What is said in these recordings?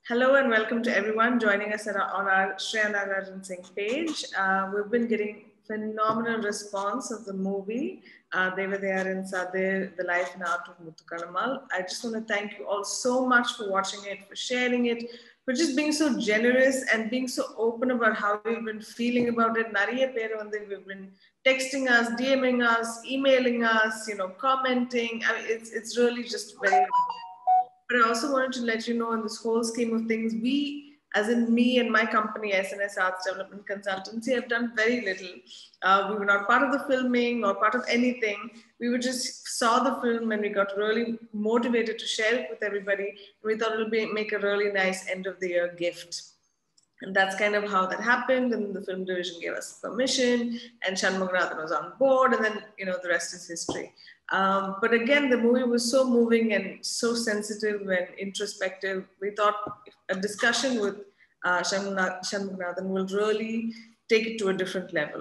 Hello and welcome to everyone joining us our, on our Shreya Nagarajan Singh page. Uh, we've been getting phenomenal response of the movie uh, Devadayar and Sadir, The Life and Art of Muthukanamal. I just want to thank you all so much for watching it, for sharing it, for just being so generous and being so open about how we've been feeling about it. Nariya பேர் வந்து we've been texting us, DMing us, emailing us, you know, commenting. I mean, it's, it's really just very but I also wanted to let you know in this whole scheme of things, we, as in me and my company, SNS Arts Development Consultancy, have done very little. Uh, we were not part of the filming or part of anything. We were just saw the film and we got really motivated to share it with everybody. We thought it would be, make a really nice end of the year gift. And that's kind of how that happened. And the film division gave us permission, and Shanmuganathan was on board, and then you know the rest is history. Um, but again, the movie was so moving and so sensitive and introspective. We thought a discussion with uh, Shanmuganathan will really take it to a different level.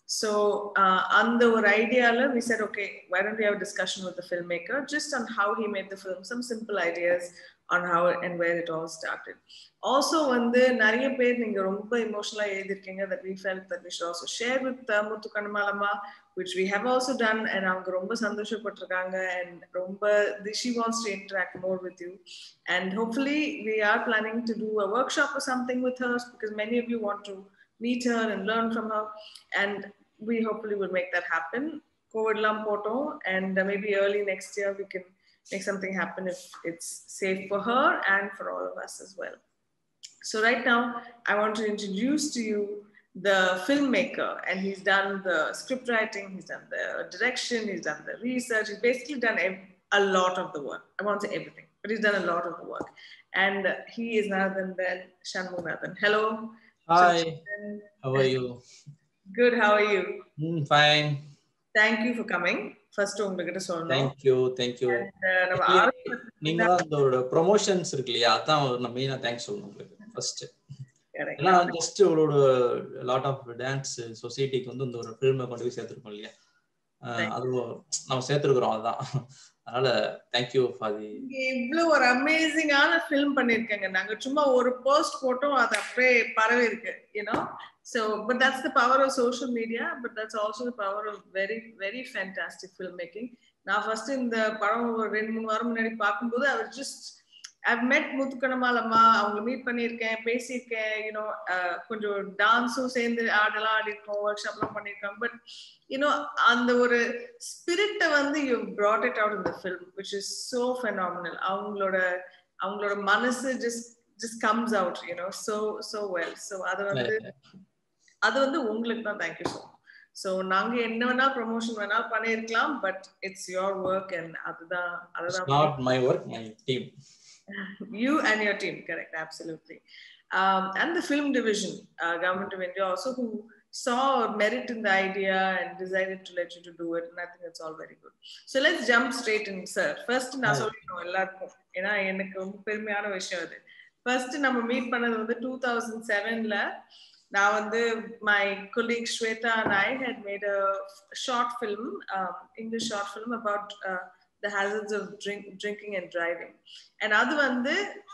So uh, on the idea, we said, okay, why don't we have a discussion with the filmmaker just on how he made the film, some simple ideas on how and where it all started. Also, வந்து நிறைய பேர் நீங்க ரொம்ப emotional எழுதிருக்கீங்க that we felt that we should also share with uh, Muthu Kanamalama, which we have also done, and அவங்க ரொம்ப சந்தோஷப்பட்டிருக்காங்க and ரொம்ப she wants to interact more with you. And hopefully, we are planning to do a workshop or something with her because many of you want to meet her and learn from her. And we hopefully will make that happen. COVID lam poto, and uh, maybe early next year we can make something happen if it's safe for her and for all of us as well. So right now, I want to introduce to you the filmmaker, and he's done the script writing, he's done the direction, he's done the research, he's basically done a lot of the work. I won't say everything, but he's done a lot of the work. And he is none other than Shanmuganathan. Hello. Hi. How are you? Good. How are you? Mm, fine. Thank you for coming. First, உங்ககிட்ட சொல்லணும் Thank you. Thank you. And, uh, நம்ம Actually, ஆரம்பத்துல நீங்க தான் அதோட promotions இருக்கு இல்லையா அதான் நான் மெயினா தேங்க்ஸ் சொல்லணும் உங்களுக்கு ஃபர்ஸ்ட் correct. ஏன்னா ஜஸ்ட் உங்களோட லாட் ஆஃப் டான்ஸ் சொசைட்டிக்கு வந்து இந்த ஒரு ஃபில்மை கொண்டு போய் சேர்த்துருக்கோம் இல்லையா அஹ் Thank அதுவும் நம்ம சேர்த்துருக்குறோம் அதுதான் அதனால தேங்க்யூ ஃபார் தி இங்க இவ்வளவு ஒரு அமேசிங்கான ஃபிலிம் பண்ணிருக்கேங்க நாங்க சும்மா ஒரு போஸ்ட் போட்டோம் அது அப்படியே பரவி இருக்கு you know so but that's the power of social media but that's also the power of very very fantastic film making நான் ஃபர்ஸ்ட் இந்த படம் ஒரு ரெண்டு மூணு வாரம் முன்னாடி பார்க்கும்போது அவர் ஜஸ்ட் I've met முத்துக்கணமாலம்மா அவங்க மீட் பண்ணியிருக்கேன் பேசியிருக்கேன் யூனோ கொஞ்சம் டான்ஸும் சேர்ந்து ஆடலாம் ஆடிருக்கோம் ஒர்க் ஷாப்லாம் பண்ணியிருக்கோம் பட் யூனோ அந்த ஒரு ஸ்பிரிட்டை வந்து you brought it out in the film which is so phenomenal அவங்களோட அவங்களோட மனசு just just comes out you know so so well so அது வந்து அது வந்து உங்களுக்கு தான் தேங்க்யூ ஸோ ஸோ நாங்க என்ன வேணா ப்ரொமோஷன் வேணா பண்ணிருக்கலாம் but it's your work and அதுதான் அதுதான் not my work my team you and your team correct absolutely um, and the film division uh, government of india also who saw merit in the idea and decided to let you to do it and i think it's all very good so let's jump straight in sir first நான் சொல்லிட்டோம் எல்லாருக்கும் ஏன்னா எனக்கு ரொம்ப பெருமையான விஷயம் அது first நம்ம மீட் பண்ணது வந்து டூ தௌசண்ட் செவன்ல நான் வந்து my colleague Shweta and I had made a short film English short film about the hazards of drink, drinking and driving. And அது வந்து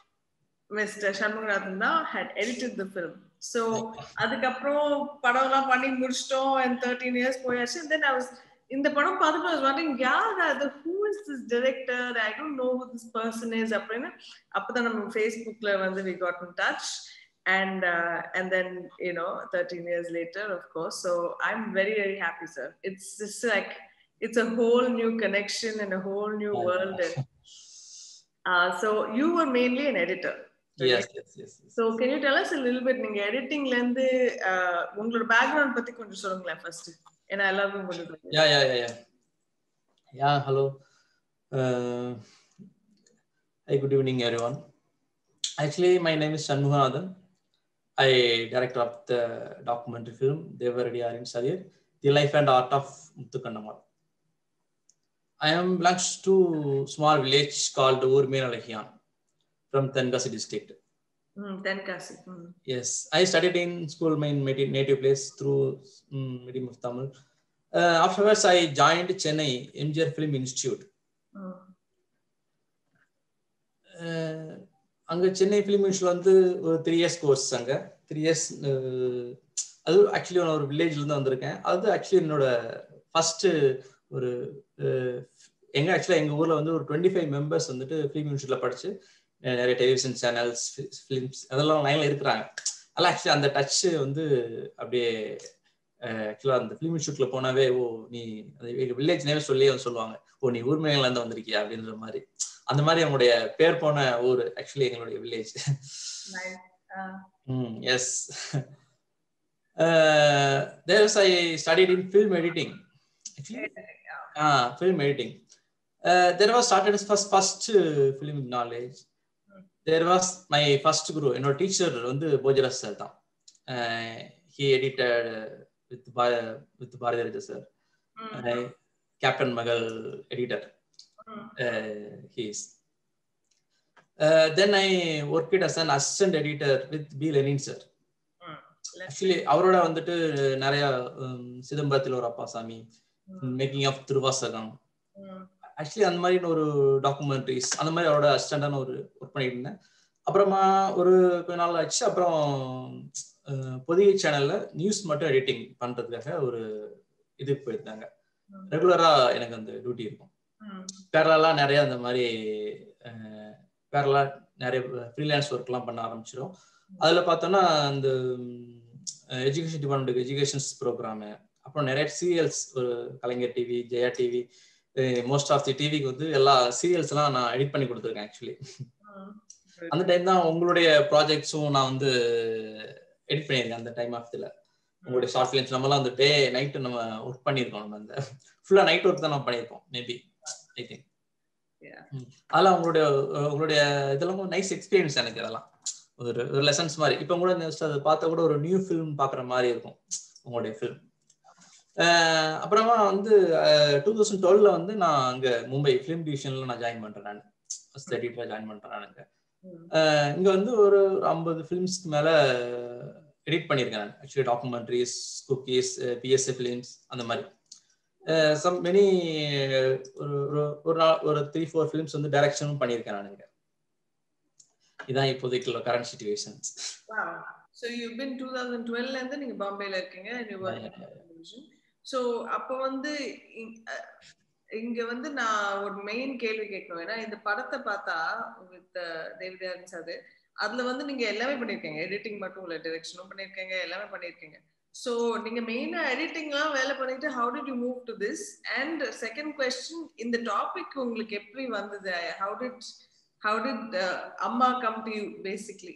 Mr. Shanmugathan தான் had edited the film. So அதுக்கப்புறம் படம் எல்லாம் பண்ணி முடிச்சிட்டோம் and 13 years போயாச்சு and then I was இந்த படம் பார்த்துட்டு I was wondering யார் அது who is this director I don't know who this person is அப்படின்னு அப்பதான் நம்ம Facebookல வந்து we got in touch and uh, and then you know 13 years later of course so I'm very very happy sir it's just like it's a whole new connection and a whole new world. And, uh, so you were mainly an editor. Yes yes yes So can you tell us a little bit நீங்க எடிட்டிங்ல இருந்து uh, உங்களோட background பத்தி கொஞ்சம் சொல்லுங்களேன் first ஏன்னா எல்லாருக்கும் கொஞ்சம் Yeah, yeah, yeah, yeah. Yeah, hello. Uh, hi, good evening, everyone. Actually, my name is Shanmuganathan. I director of the documentary film Devaradi Arin Sadir, The Life and Art of Muthukannamal. I am belongs to small village called Urmenalahian from Tenkasi district. Tenkasi ம் Yes, I studied in school, my native native place through um, medium of Tamil. Uh, afterwards, I joined Chennai MGR Film Institute. ம் Uh, அங்க Chennai film இன்ஸ்டியூட்ல வந்து ஒரு three years course அங்க three years அது actually நான் ஒரு வில்லேஜ்ல இருந்து வந்திருக்கேன் அது ஆக்சுவலி என்னோட ஃபர்ஸ்ட் ஒரு எங்க ஆக்சுவலா எங்க ஊர்ல வந்து ஒரு டுவெண்ட்டி ஃபைவ் மெம்பர்ஸ் வந்துட்டு ஃபிலிம் இன்ஸ்டியூட்ல படிச்சு நிறைய டெலிவிஷன் சேனல்ஸ் ஃபிலிம்ஸ் அதெல்லாம் லைன்ல இருக்கிறாங்க அதெல்லாம் ஆக்சுவலி அந்த டச் வந்து அப்படியே ஆக்சுவலா அந்த ஃபிலிம் இன்ஸ்டியூட்ல போனாவே ஓ நீ அந்த வில்லேஜ் நேம் சொல்லி சொல்லுவாங்க ஓ நீ ஊர்மையில இருந்து வந்திருக்கியா அப்படின்ற மாதிரி அந்த மாதிரி அவங்களுடைய பேர் போன ஊர் ஆக்சுவலி எங்களுடைய village yes there's I studied in film editing actually film editing there was started first first film knowledge there was my first guru என்னோட டீச்சர் வந்து போஜராஜ் சார் தான் he edited with with Bharathi Raja sir Captain Magal editor he's then I work as an assistant editor with B Lenin sir actually அவரோட வந்துட்டு நிறைய சிதம்பரத்தில் ஒரு Appasamy making of Thiruvasakam actually அந்த மாதிரி ஒரு டாக்குமெண்ட்ரிஸ் அந்த மாதிரி அவரோட அசிஸ்டண்டான ஒரு ஒர்க் பண்ணிட்டு இருந்தேன் அப்புறமா ஒரு கொஞ்ச நாள் ஆச்சு அப்புறம் பொதிகை சேனல்ல நியூஸ் மட்டும் எடிட்டிங் பண்றதுக்காக ஒரு இதுக்கு போயிருந்தாங்க ரெகுலரா எனக்கு அந்த டியூட்டி இருக்கும் பேரலா நிறைய அந்த மாதிரி பேரலா நிறைய ஃப்ரீலான்ஸ் ஒர்க் எல்லாம் பண்ண ஆரம்பிச்சிடும் அதுல பார்த்தோம்னா அந்த எஜுகேஷன் டிபார்ட்மெண்ட் எஜுகேஷன்ஸ் ப்ரோக்ராமு அப்புறம் நிறைய சீரியல்ஸ் ஒரு Kalaignar TV Jaya TV most of the டிவிக்கு வந்து எல்லா சீரியல்ஸ் எல்லாம் நான் எடிட் பண்ணி கொடுத்துருக்கேன் ஆக்சுவலி அந்த டைம் தான் உங்களுடைய ப்ராஜெக்ட்ஸும் நான் வந்து எடிட் பண்ணியிருக்கேன் அந்த டைம் ஆஃப் இதுல உங்களுடைய ஷார்ட் ஃபிலிம்ஸ் நம்மலாம் அந்த டே நைட்டு நம்ம ஒர்க் பண்ணியிருக்கோம் நம்ம அந்த ஃபுல்லா நைட் ஒர்க் தான் நம்ம பண்ணியிருப்போம் மேபி ஐ திங்க் அதெல்லாம் உங்களுடைய உங்களுடைய இதெல்லாம் நைஸ் எக்ஸ்பீரியன்ஸ் எனக்கு அதெல்லாம் ஒரு ஒரு லெசன்ஸ் மாதிரி இப்போ கூட அதை பார்த்தா கூட ஒரு நியூ ஃபிலிம் பார்க்குற மாதிரி இருக்கும் உங்களுடைய ஃபிலிம் அப்புறமா வந்து டூ தௌசண்ட் டுவெல்ல வந்து நான் அங்க மும்பை ஃபிலிம் டிவிஷன்ல நான் ஜாயின் பண்றேன் நான் ஃபர்ஸ்ட் எடிட்டரா ஜாயின் பண்றேன் நான் அங்க இங்க வந்து ஒரு ஐம்பது ஃபிலிம்ஸ்க்கு மேல எடிட் பண்ணியிருக்கேன் நான் actually documentaries cookies PSA films அந்த மாதிரி சம் மெனி ஒரு ஒரு நாள் ஒரு த்ரீ ஃபோர் ஃபிலிம்ஸ் வந்து டைரக்ஷனும் பண்ணியிருக்கேன் நான் இங்க இதான் இப்போதைக்கு current situations so you been two thousand டுவெல்ல இருந்து நீங்க பாம்பேல இருக்கீங்க ஸோ அப்போ வந்து இங்க வந்து நான் ஒரு மெயின் கேள்வி கேட்கணும் ஏன்னா இந்த படத்தை பார்த்தா வித் தேவிதாரன் சார் அதுல வந்து நீங்க எல்லாமே பண்ணிருக்கீங்க எடிட்டிங் மட்டும் இல்ல டிரெக்ஷனும் பண்ணிருக்கீங்க எல்லாமே பண்ணிருக்கீங்க ஸோ நீங்க மெயினா எடிட்டிங்லாம் வேலை பண்ணிட்டு how did you move to this and second question இந்த டாபிக் உங்களுக்கு எப்படி வந்தது ஹவு டிட் ஹவு டிட் அம்மா come to you basically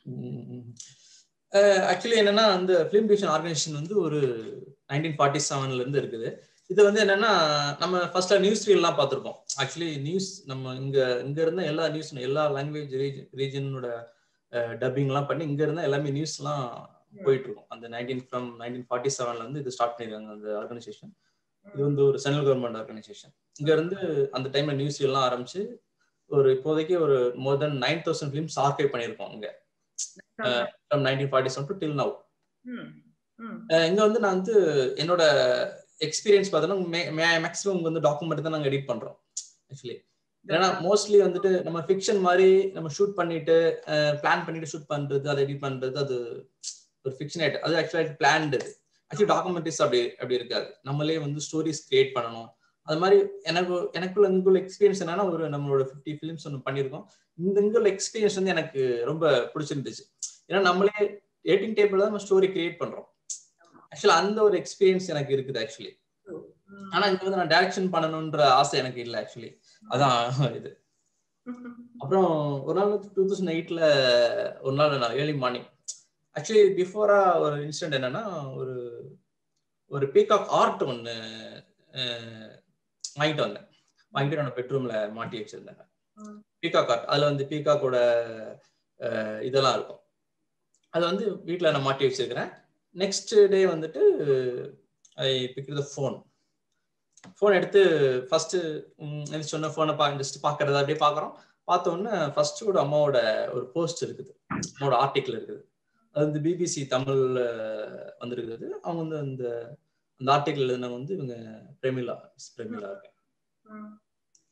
actually என்னன்னா அந்த ஃபிலிம் டிவிஷன் ஆர்கனைசேஷன் வந்து ஒரு நைன்டீன் ஃபார்ட்டி செவன்ல இருந்து இருக்குது இது வந்து என்னன்னா நம்ம ஃபர்ஸ்ட்ல நியூஸ் ரீல்லாம் பார்த்துருப்போம் ஆக்சுவலி நியூஸ் நம்ம இங்க இங்க இருந்த எல்லா நியூஸ் எல்லா லாங்குவேஜ் ரீஜனோட டப்பிங் எல்லாம் பண்ணி இங்க இருந்தா எல்லாமே நியூஸ் எல்லாம் போயிட்டு இருக்கும் அந்த நைன்டீன் ஃப்ரம் நைன்டீன் ஃபார்ட்டி செவன்ல இருந்து இது ஸ்டார்ட் பண்ணிருக்காங்க அந்த ஆர்கனைசேஷன் இது வந்து ஒரு சென்ட்ரல் கவர்மெண்ட் ஆர்கனைசேஷன் இங்க இருந்து அந்த டைம்ல நியூஸ் எல்லாம் ஆரம்பிச்சு ஒரு இப்போதைக்கு ஒரு more then nine thousand films archive பண்ணியிருக்கோம் இங்க from nineteen forty seven to till now இங்க வந்து நான் வந்து என்னோட எக்ஸ்பீரியன்ஸ் பார்த்தோன்னா மேக்ஸிமம் வந்து டாக்குமெண்ட் தான் நாங்கள் எடிட் பண்றோம் ஆக்சுவலி ஏன்னா மோஸ்ட்லி வந்துட்டு நம்ம ஃபிக்ஷன் மாதிரி நம்ம ஷூட் பண்ணிட்டு பிளான் பண்ணிட்டு ஷூட் பண்றது அதை எடிட் பண்றது அது ஒரு ஃபிக்ஷன் ஆயிட்டு அது ஆக்சுவலி பிளான்டு ஆக்சுவலி டாக்குமெண்ட்ரிஸ் அப்படி அப்படி இருக்காது நம்மளே வந்து ஸ்டோரிஸ் கிரியேட் பண்ணணும் அது மாதிரி எனக்கு எனக்குள்ள இங்குள்ள எக்ஸ்பீரியன்ஸ் என்னன்னா ஒரு நம்மளோட ஃபிஃப்டி ஃபிலிம்ஸ் ஒன்று பண்ணியிருக்கோம் இந்த இங்குள்ள எக்ஸ்பீரியன்ஸ் வந்து எனக்கு ரொம்ப பிடிச்சிருந்துச்சு ஏன்னா நம்மளே எடிட்டிங் டேபிள் தான் நம்ம ஸ்டோரி கிரியேட் பண்றோம் ஆக்சுவலா அந்த ஒரு எக்ஸ்பீரியன்ஸ் எனக்கு இருக்குது ஆக்சுவலி ஆனா இங்க வந்து நான் டைரக்ஷன் பண்ணணும்ன்ற ஆசை எனக்கு இல்லை ஆக்சுவலி அதான் இது அப்புறம் ஒரு நாள் டூ தௌசண்ட் எயிட்ல ஒரு நாள் நான் ஏர்லி மார்னிங் ஆக்சுவலி பிஃபோரா ஒரு இன்சிடென்ட் என்னன்னா ஒரு ஒரு பீகாக் ஆர்ட் ஒன்று வாங்கிட்டு வந்தேன் வாங்கிட்டு என்னோட பெட்ரூம்ல மாட்டி வச்சிருந்தேன் பீகாக் ஆர்ட் அதுல வந்து பீகாக்கோட இதெல்லாம் இருக்கும் அது வந்து வீட்டில் நான் மாட்டி வச்சிருக்கிறேன் நெக்ஸ்ட் டே வந்துட்டு I pick the phone phone எடுத்து ஃபர்ஸ்ட் எனக்கு சொன்ன ஃபோனை பா ஜஸ்ட் பார்க்கறத அப்படியே பார்க்குறோம் பார்த்த உடனே ஃபர்ஸ்ட் ஒரு அம்மாவோட ஒரு போஸ்ட் இருக்குது அம்மாவோட ஆர்டிக்கிள் இருக்குது அது வந்து பிபிசி தமிழ்ல வந்திருக்குது அவங்க வந்து அந்த அந்த ஆர்டிக்கிள் எழுதினவங்க வந்து இவங்க பிரமிளா பிரமிளா இருக்கேன்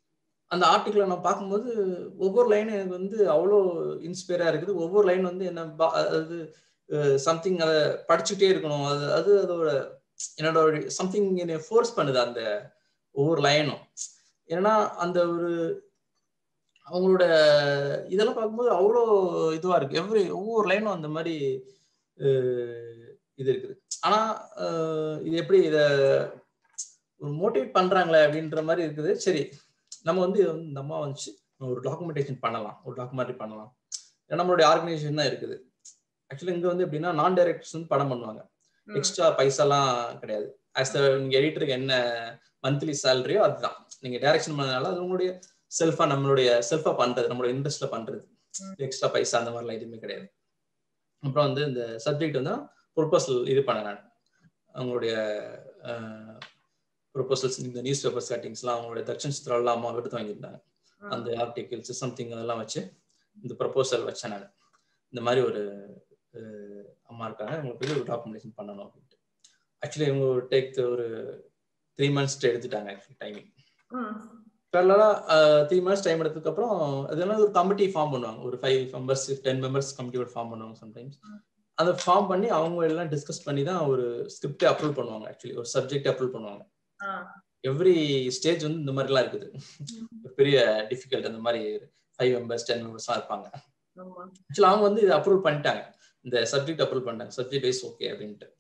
அந்த ஆர்டிக்கிளை நான் பார்க்கும்போது ஒவ்வொரு லைனும் எனக்கு வந்து அவ்வளோ இன்ஸ்பயரா இருக்குது ஒவ்வொரு லைன் வந்து என்ன அது சம்திங் அதை படிச்சுட்டே இருக்கணும் அது அது அதோட என்னோட சம்திங் என்னை ஃபோர்ஸ் பண்ணுது அந்த ஒவ்வொரு லைனும் ஏன்னா அந்த ஒரு அவங்களோட இதெல்லாம் பார்க்கும்போது அவ்வளோ இதுவா இருக்கு எவ்ரி ஒவ்வொரு லைனும் அந்த மாதிரி இது இருக்குது ஆனா இது எப்படி இத ஒரு மோட்டிவேட் பண்றாங்களே அப்படின்ற மாதிரி இருக்குது சரி நம்ம வந்து இந்த அம்மா வந்துச்சு ஒரு டாக்குமெண்டேஷன் பண்ணலாம் ஒரு டாக்குமெண்ட்ரி பண்ணலாம் நம்மளுடைய ஆர்கனைசேஷன் தான் இருக்குது ஆக்சுவலி இங்க வந்து எப்படின்னா நான் டைரக்டர்ஸ் வந்து படம் பண்ணுவாங்க எக்ஸ்ட்ரா பைசாலாம் கிடையாது ஆஸ் நீங்க எடிட்டருக்கு என்ன மந்த்லி சேலரியோ அதுதான் நீங்க டைரக்ஷன் பண்ணதுனால அது உங்களுடைய செல்ஃபா நம்மளுடைய செல்ஃபா பண்றது நம்மளோட இன்ட்ரெஸ்ட்ல பண்றது எக்ஸ்ட்ரா பைசா அந்த மாதிரிலாம் எதுவுமே கிடையாது அப்புறம் வந்து இந்த சப்ஜெக்ட் வந்து ப்ரொபோசல் இது பண்ண நான் அவங்களுடைய ப்ரொபோசல்ஸ் இந்த நியூஸ் பேப்பர்ஸ் கட்டிங்ஸ்லாம் அவங்களுடைய தட்சன் சித்திரம் அம்மா எடுத்து வாங்கியிருந்தாங்க அந்த ஆர்டிகிள்ஸ் சம்திங் அதெல்லாம் வச்சு இந்த ப்ரொபோசல் வச்சேன் நான் இந்த மாதிரி ஒரு அம்மா இருக்காங்க அவங்களுக்கு ஒரு டாக்குமெண்டேஷன் பண்ணணும் அப்படின்ட்டு ஆக்சுவலி இவங்க ஒரு டேக் ஒரு த்ரீ மந்த்ஸ் எடுத்துட்டாங்க ஆக்சுவலி டைமிங் பேரலா த்ரீ மந்த்ஸ் டைம் எடுத்ததுக்கு அப்புறம் அதெல்லாம் ஒரு கமிட்டி ஃபார்ம் பண்ணுவாங்க ஒரு five members ten members committee form பண்ணுவாங்க சம்டைம்ஸ் அதை ஃபார்ம் பண்ணி அவங்க எல்லாம் டிஸ்கஸ் பண்ணி தான் ஒரு ஸ்கிரிப்ட் அப்ரூவ் பண்ணுவாங்க ஆக்சுவலி ஒரு சப்ஜெக்ட் அப்ரூவ் பண்ணுவாங்க எவ்ரி ஸ்டேஜ் வந்து இந்த மாதிரிலாம் இருக்குது ஒரு பெரிய டிஃபிகல்ட் அந்த மாதிரி ஃபைவ் மெம்பர்ஸ் டென் மெம்பர்ஸ்லாம் இருப்பாங்க ஆக்சுவலி அவங்க வந்து இதை அப்ரூவ் பண்ணிட்டாங்க இந்த சப்ஜெக்ட் அப்ரூவ் பண்ணிட்டாங்க சப்ஜெக்ட் வைஸ் ஓகே அப்படின்ட்டு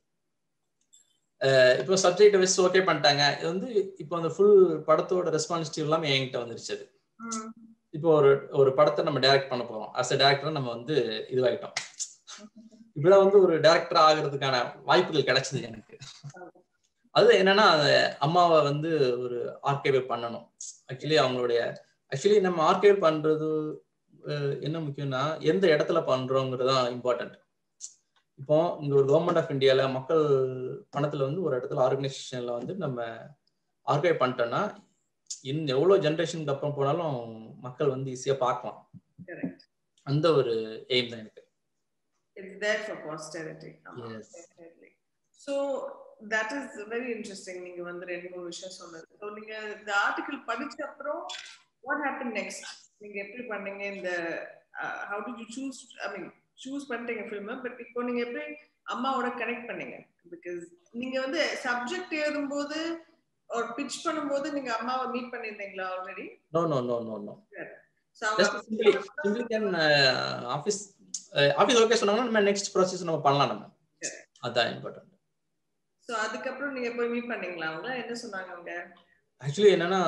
இப்போ சப்ஜெக்ட் வைஸ் ஓகே பண்ணிட்டாங்க இது வந்து இப்போ அந்த ஃபுல் படத்தோட ரெஸ்பான்சிபிலிட்டி எல்லாமே என்கிட்ட வந்துருச்சு அது இப்போ ஒரு ஒரு படத்தை நம்ம டைரக்ட் பண்ண போறோம் அஸ் அ டேரக்டர் நம்ம வந்து இதுவாயிட்டோம் இப்படிதான் வந்து ஒரு டேரக்டர் ஆகிறதுக்கான வாய்ப்புகள் கிடைச்சது எனக்கு அது என்னன்னா அம்மாவை வந்து ஒரு ஆர்கைவ் பண்ணணும் ஆக்சுவலி அவங்களுடைய ஆக்சுவலி நம்ம ஆர்கைவ் பண்றது என்ன முக்கியம்னா எந்த இடத்துல பண்றோங்கிறது தான் இம்பார்ட்டன்ட் இப்போ இங்க ஒரு கவர்மெண்ட் ஆஃப் இந்தியால மக்கள் பணத்துல வந்து ஒரு இடத்துல ஆர்கனைசேஷன்ல வந்து நம்ம ஆர்கைவ் பண்ணிட்டோம்னா இன்னும் எவ்வளவு ஜென்ரேஷனுக்கு அப்புறம் போனாலும் மக்கள் வந்து ஈஸியா பார்க்கலாம் அந்த ஒரு எய்ம் தான் எனக்கு It's there for posterity. Yes. Definitely. So that is very interesting. நீங்க வந்து ரெண்டு மூணு விஷயம் சொன்னது ஸோ நீங்க இந்த ஆர்டிகல் படிச்ச அப்புறம் வாட் ஹேப்பன் நெக்ஸ்ட் நீங்க எப்படி பண்ணீங்க இந்த how do you choose I mean choose பண்ணிட்டீங்க ஃபில்ம் பட் இப்போ நீங்க எப்படி அம்மாவோட கனெக்ட் பண்ணீங்க பிகாஸ் நீங்க வந்து சப்ஜெக்ட் எழுதும்போது ஒரு பிச் பண்ணும்போது நீங்க அம்மாவை மீட் பண்ணிருந்தீங்களா already no no no no no so simply simply can office office okay சொன்னாங்கன்னா நம்ம நெக்ஸ்ட் ப்ராசஸ் நம்ம பண்ணலாம் நம்ம அதான் இம்பார்ட்டன்ட் ஸோ அதுக்கப்புறம் நீங்க போய் மீட் பண்ணீங்களா அவங்க என்ன சொன்னாங்க அவங்க ஆக்சுவலி என்னன்னா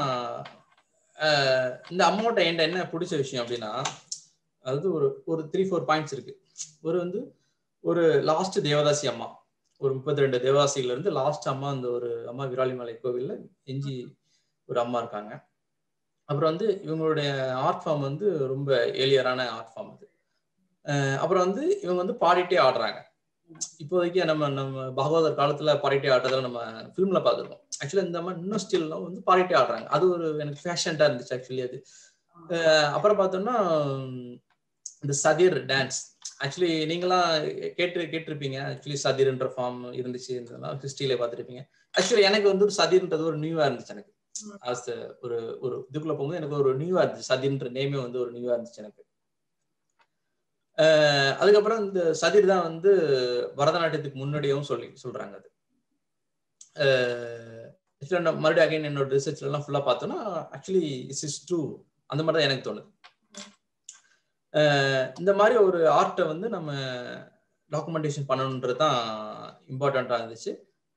இந்த அம்மாவோட என்கிட்ட என்ன பிடிச்ச விஷயம் அப்படின்னா அது ஒரு ஒரு த்ரீ ஃபோர் பாயிண்ட்ஸ் இருக்கு ஒரு வந்து ஒரு லாஸ்ட் தேவதாசி அம்மா ஒரு முப்பத்தி ரெண்டு தேவதாசியில இருந்து லாஸ்ட் அம்மா அந்த ஒரு அம்மா விராலிமலை கோவில்ல எஞ்சி ஒரு அம்மா இருக்காங்க அப்புறம் வந்து இவங்களுடைய ஆர்ட் ஃபார்ம் வந்து ரொம்ப ஏலியரான ஆர்ட் ஃபார்ம் அது அப்புறம் வந்து இவங்க வந்து பாடிட்டே ஆடுறாங்க இப்போதைக்கு நம்ம நம்ம பகவதர் காலத்துல பாடிட்டே ஆடுறதுல நம்ம ஃபிலிம்ல பார்த்துருக்கோம் ஆக்சுவலி இந்த மாதிரி இன்னும் ஸ்டில்லாம் வந்து பாடிட்டே ஆடுறாங்க அது ஒரு எனக்கு ஃபேஷன்டா இருந்துச்சு ஆக்சுவலி அது அப்புறம் பார்த்தோம்னா இந்த சதிர் டான்ஸ் ஆக்சுவலி நீங்களாம் கேட்டு கேட்டிருப்பீங்க ஆக்சுவலி சதிர்ன்ற ஃபார்ம் இருந்துச்சு இதெல்லாம் ஹிஸ்டரியில பார்த்துருப்பீங்க ஆக்சுவலி எனக்கு வந்து ஒரு சதிர்ன்றது ஒரு நியூவா இருந்துச்சு எனக்கு ஆஸ் ஒரு ஒரு இதுக்குள்ள போகும்போது எனக்கு ஒரு நியூவா இருந்துச்சு சதிர்ன்ற நேமே வந்து ஒரு நியூவா இருந்துச்சு எனக்கு அதுக்கப்புறம் இந்த சதிர் தான் வந்து பரதநாட்டியத்துக்கு முன்னாடியும் சொல்லி சொல்றாங்க அது மறுபடியும் அகைன் என்னோட ரிசர்ச்ல எல்லாம் ஃபுல்லா பார்த்தோம்னா ஆக்சுவலி இஸ் இஸ் ட்ரூ அந்த மாதிரி தான் எனக்கு தோணுது இந்த மாதிரி ஒரு ஆர்ட்டை வந்து நம்ம டாக்குமெண்டேஷன் பண்ணணுன்றது தான் இம்பார்ட்டண்ட்டாக இருந்துச்சு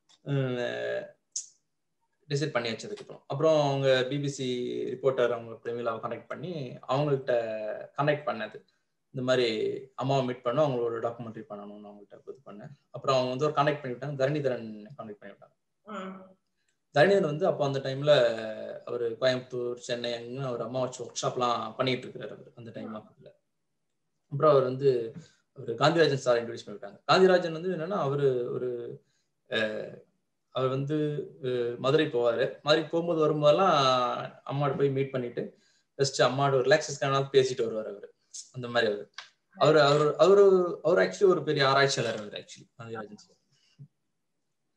டிசைட் பண்ணி வச்சதுக்கப்புறம் அப்புறம் அவங்க பிபிசி ரிப்போர்ட்டர் அவங்க பிரமிலாவை கனெக்ட் பண்ணி அவங்கள்ட்ட கனெக்ட் பண்ணது இந்த மாதிரி அம்மாவை மீட் பண்ணோம் அவங்களோட டாக்குமெண்ட்ரி பண்ணணும்னு அவங்கள்ட்ட இது பண்ணேன் அப்புறம் அவங்க வந்து ஒரு கனெக்ட் பண்ணிவிட்டாங்க தரணிதரன் கனெக்ட் பண்ணிவிட்டாங்க தரணிதரன் வந்து அப்போ அந்த டைம்ல அவர் கோயம்புத்தூர் சென்னை அங்கே அவர் அம்மா வச்சு ஒர்க் ஷாப்லாம் பண்ணிட்டு இருக்கிறார் அவர் அந்த டைம் அப்பல அப்புறம் அவர் வந்து அவர் காந்திராஜன் சார் இன்ட்ரடியூஸ் பண்ணிவிட்டாங்க காந்திராஜன் வந்து என்னன்னா அவரு ஒரு அவர் வந்து மதுரை போவார் மதுரை போகும்போது வரும்போதெல்லாம் அம்மாவோட போய் மீட் பண்ணிட்டு ஜஸ்ட் அம்மாவோட ரிலாக்ஸஸ்க்கான பேசிட்டு வருவார் அவர் அந்த மாதிரி அவர் அவர் அவர் அவர் அவர் ஆக்சுவலி ஒரு பெரிய ஆராய்ச்சியாளர் அவர் ஆக்சுவலி காந்திராஜன் சார்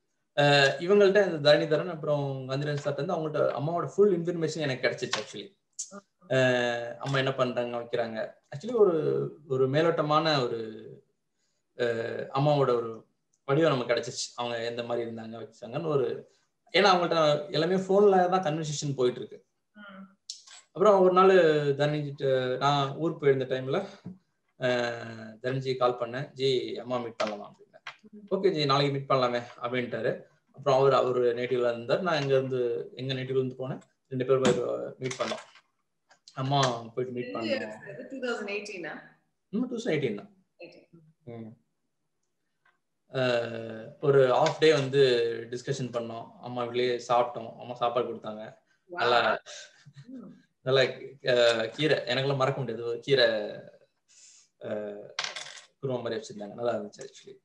இவங்கள்ட்ட இந்த தரணிதரன் அப்புறம் காந்திராஜன் சார் வந்து அவங்கள்ட்ட அம்மாவோட ஃபுல் இன்ஃபர்மேஷன் எனக்கு கிடைச்சிச்சு ஆக்சுவலி அம்மா என்ன பண்றாங்க வைக்கிறாங்க ஆக்சுவலி ஒரு ஒரு மேலோட்டமான ஒரு அம்மாவோட ஒரு வடிவம் நமக்கு கிடைச்சிச்சு அவங்க எந்த மாதிரி இருந்தாங்க வச்சாங்கன்னு ஒரு ஏன்னா அவங்கள்ட்ட எல்லாமே ஃபோன்ல தான் கன்வர்சேஷன் போயிட்டு இருக்கு அப்புறம் ஒரு நாள் தரணிஜிட்டு நான் ஊருக்கு போயிருந்த டைம்ல தரணிஜி கால் பண்ணேன் ஜி அம்மா மீட் பண்ணலாம் அப்படின்னேன் ஓகே ஜி நாளைக்கு மீட் பண்ணலாமே அப்படின்ட்டாரு அப்புறம் அவர் அவர் நேட்டிவ்ல இருந்தார் நான் இங்க இருந்து எங்க நேட்டிவ்ல இருந்து போனேன் ரெண்டு பேரும் போய் மீட் பண்ணோம் அம்மா போயிட்டு மீட் பண்ணோம் டூ தௌசண்ட் எயிட்டீனா இன்னும் டூ தௌசண்ட் எயிட்டீன் தான் ஒரு ஆஃப் டே வந்து டிஸ்கஷன் பண்ணோம் அம்மா வீட்லயே சாப்பிட்டோம் அம்மா சாப்பாடு கொடுத்தாங்க நல்லா நல்லா கீரை எனக்கெல்லாம் மறக்க முடியாது ஒரு கீரை குருமா மாதிரி வச்சிருந்தாங்க நல்லா இருந்துச்சு ஆக்சுவலி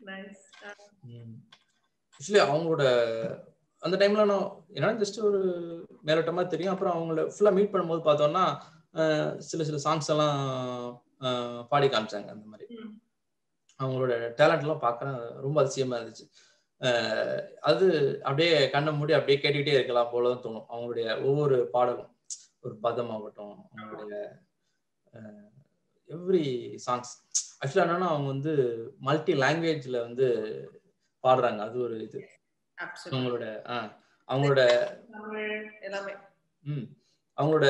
ஆக்சுவலி அவங்களோட அந்த டைம்ல நான் ஏன்னா ஜஸ்ட் ஒரு மேலோட்டமா தெரியும் அப்புறம் அவங்கள ஃபுல்லா மீட் பண்ணும்போது பார்த்தோம்னா சில சில சாங்ஸ் எல்லாம் பாடி காமிச்சாங்க அந்த மாதிரி அவங்களோட டேலண்ட் எல்லாம் பார்க்க ரொம்ப அதிசயமா இருந்துச்சு அது அப்படியே கண்ணை மூடி அப்படியே கேட்டுக்கிட்டே இருக்கலாம் போலதான் தோணும் அவங்களுடைய ஒவ்வொரு பாடலும் ஒரு பதம் ஆகட்டும் அவங்களுடைய எவ்ரி சாங்ஸ் ஆக்சுவலா என்னன்னா அவங்க வந்து மல்டி லாங்குவேஜ்ல வந்து பாடுறாங்க அது ஒரு இது அவங்களோட ஆஹ் அவங்களோட ம் அவங்களோட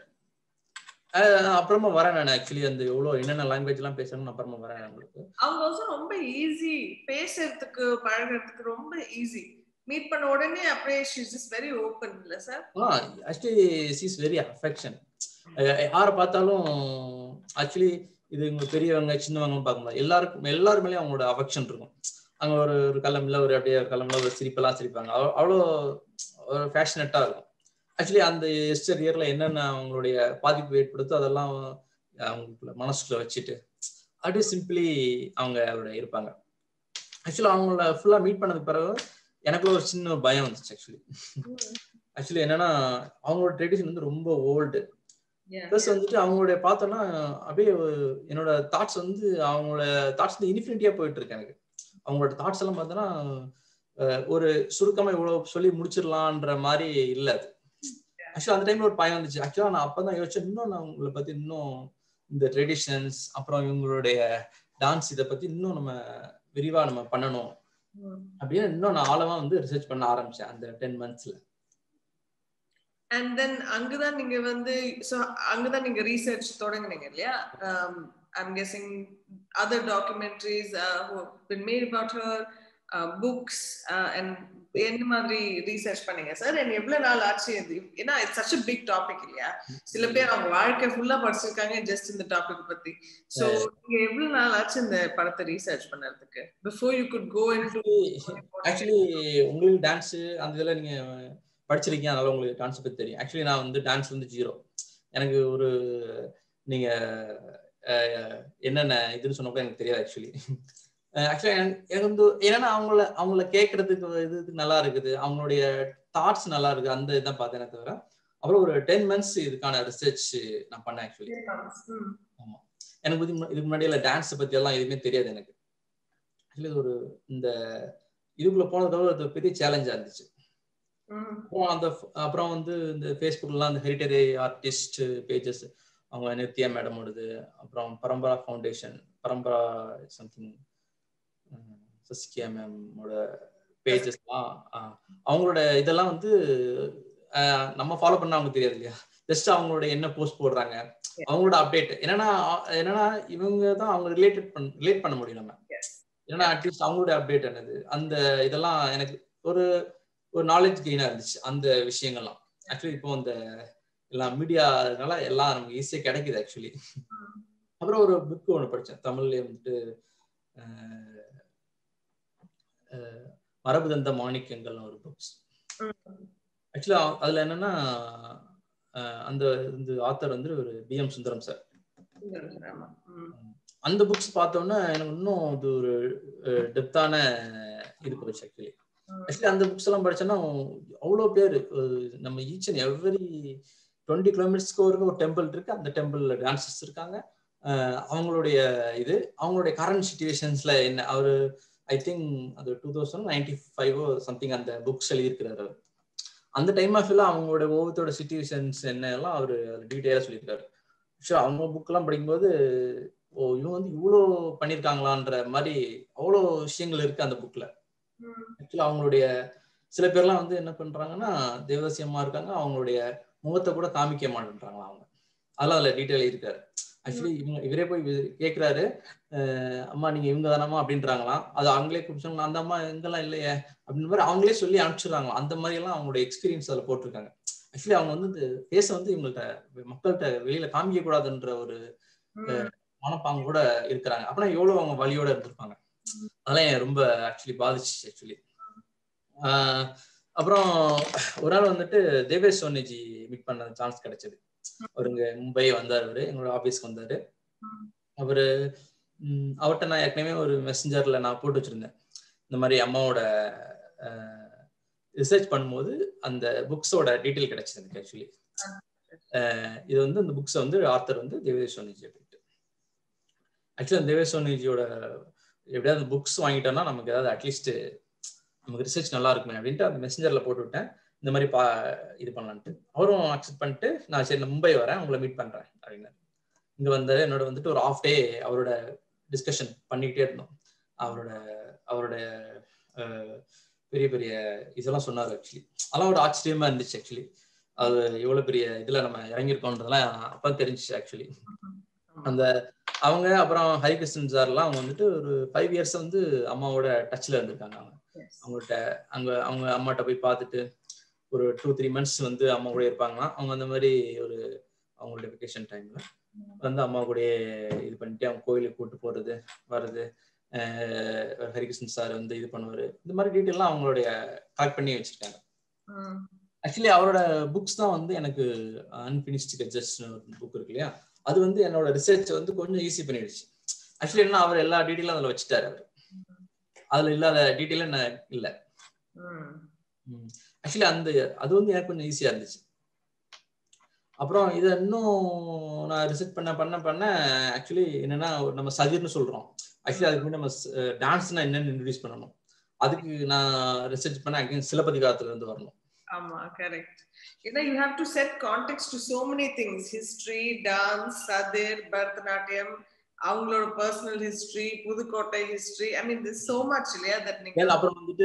அப்புறமா வரேன் நான் ஆக்சுவலி அந்த எவ்வளவு என்னென்ன லாங்குவேஜ் எல்லாம் பேசணும்னு அப்புறமா வரேன் உங்களுக்கு அவங்க வந்து ரொம்ப ஈஸி பேசுறதுக்கு பழகிறதுக்கு ரொம்ப ஈஸி மீட் பண்ண உடனே அப்படியே ஷீஸ் இஸ் வெரி ஓப்பன் இல்ல sir ah actually she's very affection யாரை பார்த்தாலும் ஆக்சுவலி இது இவங்க பெரியவங்க சின்னவங்க பார்க்கும்போது எல்லாருக்கும் எல்லாரு மேலேயும் அவங்களோட அஃபெக்ஷன் இருக்கும் அங்க ஒரு ஒரு கலம்ல ஒரு அப்படியே ஒரு கலம்ல ஒரு சிரிப்பெல்லாம் சிரிப்பாங்க அவ்வளோ ஒரு ஃபேஷனட்டா இருக்கும் ஆக்சுவலி அந்த எஸ்டர் இயர்ல என்னென்ன அவங்களுடைய பாதிப்பு ஏற்படுத்தோ அதெல்லாம் அவங்களுக்குள்ள மனசுக்குள்ள வச்சுட்டு அப்படியே சிம்பிளி அவங்க அவரோட இருப்பாங்க ஆக்சுவலி அவங்கள ஃபுல்லா மீட் பண்ணதுக்கு பிறகு எனக்குள்ள ஒரு சின்ன பயம் வந்துச்சு ஆக்சுவலி ஆக்சுவலி என்னன்னா அவங்களோட ட்ரெடிஷன் வந்து ரொம்ப ஓல்டு ப்ளஸ் வந்துட்டு அவங்களுடைய பார்த்தோம்னா அப்படியே என்னோட தாட்ஸ் வந்து அவங்களோட தாட்ஸ் வந்து இன்ஃபினிட்டியா போயிட்டு இருக்கு எனக்கு அவங்களோட தாட்ஸ் எல்லாம் பார்த்தோன்னா ஒரு சுருக்கமா இவ்வளவு சொல்லி முடிச்சிடலான்ற மாதிரி இல்ல அது ஆக்சுவலா அந்த டைம்ல ஒரு பயம் வந்துச்சு ஆக்சுவலா நான் அப்பதான் யோசிச்சேன் இன்னும் நான் உங்களை பத்தி இன்னும் இந்த ட்ரெடிஷன்ஸ் அப்புறம் இவங்களுடைய டான்ஸ் இதை பத்தி இன்னும் நம்ம விரிவா நம்ம பண்ணணும் அப்படின்னு இன்னும் நான் ஆழமா வந்து ரிசர்ச் பண்ண ஆரம்பிச்சேன் அந்த டென் மந்த்ஸ்ல அண்ட் தென் அங்கதான் நீங்க வந்து சோ அங்கதான் நீங்க ரீசர்ச் தொடங்குனீங்க இல்லையா I'm guessing other documentaries been made about her uh, books uh, and என்ன மாதிரி ரீசர்ச் பண்ணீங்க சார் அண்ட் எவ்வளவு நாள் ஆச்சு இது ஏன்னா it's such a big topic இல்லையா சில பேர் அவங்க வாழ்க்கை ஃபுல்லா படிச்சிருக்காங்க ஜஸ்ட் இந்த டாபிக் பத்தி சோ நீங்க எவ்வளவு நாள் ஆச்சு இந்த படத்தை ரீசர்ச் பண்ணறதுக்கு before you could go into actually உங்களுக்கு டான்ஸ் அந்த இதுல நீங்க படிச்சிருக்கீங்க அதனால உங்களுக்கு டான்ஸ் பத்தி தெரியும் ஆக்சுவலி நான் வந்து டான்ஸ் வந்து ஜீரோ எனக்கு ஒரு நீங்க என்னென்ன இதுன்னு சொன்னப்போ எனக்கு தெரியாது ஆக்சுவலி ஆக்சுவலி எனக்கு வந்து என்னன்னா அவங்கள அவங்கள கேட்கறதுக்கு இது நல்லா இருக்குது அவங்களுடைய தாட்ஸ் நல்லா இருக்கு அந்த இதான் பார்த்தேனே தவிர அப்புறம் ஒரு டென் மந்த்ஸ் இதுக்கான ரிசர்ச் நான் பண்ணேன் ஆக்சுவலி ஆமா எனக்கு பத்தி இதுக்கு முன்னாடி எல்லாம் டான்ஸ் பத்தி எல்லாம் எதுவுமே தெரியாது எனக்கு ஆக்சுவலி ஒரு இந்த இதுக்குள்ள போனதோட அது பெரிய சேலஞ்சா இருந்துச்சு அப்புறம் அந்த அப்புறம் வந்து இந்த ஃபேஸ்புக்லாம் அந்த ஹெரிட்டரி ஆர்டிஸ்ட் பேஜஸ் அவங்க நித்யா மேடமோடது அப்புறம் பரம்பரா ஃபவுண்டேஷன் பரம்பரா சம்திங் சசிகா மேமோட பேஜஸ்லாம் அவங்களோட இதெல்லாம் வந்து நம்ம ஃபாலோ பண்ண அவங்க தெரியாது இல்லையா ஜஸ்ட் அவங்களோட என்ன போஸ்ட் போடுறாங்க அவங்களோட அப்டேட் என்னன்னா என்னன்னா இவங்க தான் அவங்க ரிலேட்டட் பண்ண ரிலேட் பண்ண முடியும் நம்ம ஏன்னா அட்லீஸ்ட் அவங்களோட அப்டேட் என்னது அந்த இதெல்லாம் எனக்கு ஒரு ஒரு நாலேஜ் கெயினா இருந்துச்சு அந்த விஷயங்கள்லாம் ஆக்சுவலி இப்போ அந்த எல்லாம் மீடியானால எல்லாம் நமக்கு ஈஸியா கிடைக்குது ஆக்சுவலி அப்புறம் ஒரு புக் ஒன்று படித்தேன் தமிழ்லயே வந்துட்டு மரபு தந்த மாணிக்கங்கள்னு ஒரு புக்ஸ் ஆக்சுவலா அதுல என்னன்னா அந்த இந்த ஆத்தர் வந்து ஒரு பி எம் சுந்தரம் சார் அந்த புக்ஸ் பார்த்தோம்னா எனக்கு இன்னும் அது ஒரு டெப்தான இது போச்சு ஆக்சுவலி ஆக்சுவலி அந்த புக்ஸ் எல்லாம் படிச்சோன்னா அவ்வளோ பேர் நம்ம ஈச் அண்ட் எவ்ரி டுவெண்ட்டி கிலோமீட்டர்ஸ்க்கு ஒரு ஒரு டெம்பிள் இருக்கு அந்த டெம்பிள்ல டான்சஸ் இருக்காங்க அவங்களுடைய இது அவங்களுடைய கரண்ட் சுச்சுவேஷன்ஸ்ல என்ன அவரு ஐ திங்க் அது two thousand ninety five something அந்த புக்ஸ் எழுதியிருக்கிறாரு அந்த டைம் ஃபுல்லா அவங்களோட ஒவ்வொருத்தோட சுச்சுவேஷன்ஸ் என்ன எல்லாம் அவர் டீட்டெயிலா சொல்லியிருக்காரு ஸோ அவங்க புக்கெல்லாம் படிக்கும்போது ஓ இவங்க வந்து இவ்வளோ பண்ணியிருக்காங்களான்ற மாதிரி அவ்வளோ விஷயங்கள் இருக்கு அந்த புக்ல ஆக்சுவலா அவங்களுடைய சில பேர்லாம் வந்து என்ன பண்றாங்கன்னா தேவதாசி அம்மா இருக்காங்க அவங்களுடைய முகத்தை கூட காமிக்க மாட்டேன்றாங்களா அவங்க அதெல்லாம் அதுல டீட்டெயில் இருக்காரு ஆக்சுவலி இவங்க இவரே போய் கேட்கிறாரு அம்மா நீங்க இவங்க தானம்மா அப்படின்றாங்களாம் அது அவங்களே குடிச்சாங்களா அந்த அம்மா எங்கெல்லாம் இல்லையே அப்படின்னு மாதிரி அவங்களே சொல்லி அனுப்பிச்சிடுறாங்க அந்த மாதிரி எல்லாம் அவங்களோட எக்ஸ்பீரியன்ஸ் அதில் போட்டிருக்காங்க ஆக்சுவலி அவங்க வந்து இந்த பேச வந்து இவங்கள்ட்ட மக்கள்கிட்ட வெளியில காமிக்க கூடாதுன்ற ஒரு மனப்பாங்க கூட இருக்கிறாங்க அப்படின்னா எவ்வளவு அவங்க வழியோட இருந்திருப்பாங்க அதெல்லாம் ரொம்ப ஆக்சுவலி பாதிச்சு ஆக்சுவலி அப்புறம் ஒரு நாள் வந்துட்டு தேவேஷ் சோனிஜி மீட் பண்ண சான்ஸ் கிடைச்சது அவருங்க மும்பை வந்தார் அவரு எங்களோட ஆபீஸ்க்கு வந்தாரு அவரு அவர்கிட்ட நான் ஏற்கனவே ஒரு மெசஞ்சர்ல நான் போட்டு வச்சிருந்தேன் இந்த மாதிரி அம்மாவோட ரிசர்ச் பண்ணும்போது அந்த புக்ஸோட டீட்டெயில் கிடைச்சது எனக்கு ஆக்சுவலி இது வந்து இந்த புக்ஸை வந்து ஆத்தர் வந்து தேவேஷ் சோனிஜி அப்படின்ட்டு ஆக்சுவலி அந்த தேவேஷ் சோனிஜியோட எப்படியாவது புக்ஸ் வாங்கிட்டோம்னா நமக்கு ஏதாவது அட்லீஸ்ட் நமக்கு ரிசர்ச் நல்லா இருக்குமே அப்படின்ட்டு அந்த மெசஞ்சர்ல போட்டு விட்டேன் இந்த மாதிரி பா இது பண்ணலான்ட்டு அவரும் அக்செப்ட் பண்ணிட்டு நான் சரி நான் மும்பை வரேன் உங்களை மீட் பண்றேன் அப்படின்னு இங்க வந்து என்னோட வந்துட்டு ஒரு ஆஃப் டே அவரோட டிஸ்கஷன் பண்ணிக்கிட்டே இருந்தோம் அவரோட அவரோட பெரிய பெரிய இதெல்லாம் சொன்னார் ஆக்சுவலி அதெல்லாம் ஒரு ஆச்சரியமா இருந்துச்சு ஆக்சுவலி அது எவ்வளவு பெரிய இதுல நம்ம இறங்கியிருக்கோன்றதெல்லாம் அப்ப தெரிஞ்சிச்சு ஆக்சுவலி அந்த அவங்க அப்புறம் ஹரிகிருஷ்ணன் சார்லாம் அவங்க வந்துட்டு ஒரு ஃபைவ் இயர்ஸ் வந்து அம்மாவோட டச்ல இருந்திருக்காங்க அவங்க அவங்கள்ட்ட அங்க அவங்க அம்மாட்ட போய் பார்த்துட்டு ஒரு டூ த்ரீ மந்த்ஸ் வந்து அம்மா கூட இருப்பாங்களாம் அவங்க அந்த மாதிரி ஒரு அவங்களோட வெக்கேஷன் டைம்ல வந்து அம்மா கூட இது பண்ணிட்டு அவங்க கோயிலுக்கு கூட்டு போறது வர்றது ஹரிகிருஷ்ணன் சார் வந்து இது பண்ணுவாரு இந்த மாதிரி டீட்டெயிலாம் அவங்களுடைய கலெக்ட் பண்ணி வச்சிருக்காங்க ஆக்சுவலி அவரோட புக்ஸ் தான் வந்து எனக்கு அன்பினிஷ்டு கட்ஜஸ் புக் இருக்கு இல்லையா அது வந்து என்னோட ரிசர்ச் வந்து கொஞ்சம் ஈஸி பண்ணிடுச்சு ஆக்சுவலி என்ன அவர் எல்லா டீட்டெயிலும் அதில் வச்சுட்டாரு அவர் அதுல இல்லாத டீட்டெயில் என்ன இல்ல ஆக்சுவலி அந்த அது வந்து எனக்கு கொஞ்சம் ஈஸியா இருந்துச்சு அப்புறம் இதை இன்னும் நான் ரிசர்ச் பண்ண பண்ண பண்ண ஆக்சுவலி என்னன்னா நம்ம சதிர்னு சொல்றோம் ஆக்சுவலி அதுக்கு முன்னாடி நம்ம டான்ஸ்னா என்னன்னு இன்ட்ரடியூஸ் பண்ணணும் அதுக்கு நான் ரிசர்ச் பண்ண அகைன் சிலப்பதிகாரத்துல இருந்து வரணும் ஆமா கரெக்ட் ஏன்னா you have to set contact to so many things history dance Sadir Bharatanatyam அவங்களோட personal history Pudukkottai history I mean this so much இல்லையா தட் நீங்க அப்புறம் வந்துட்டு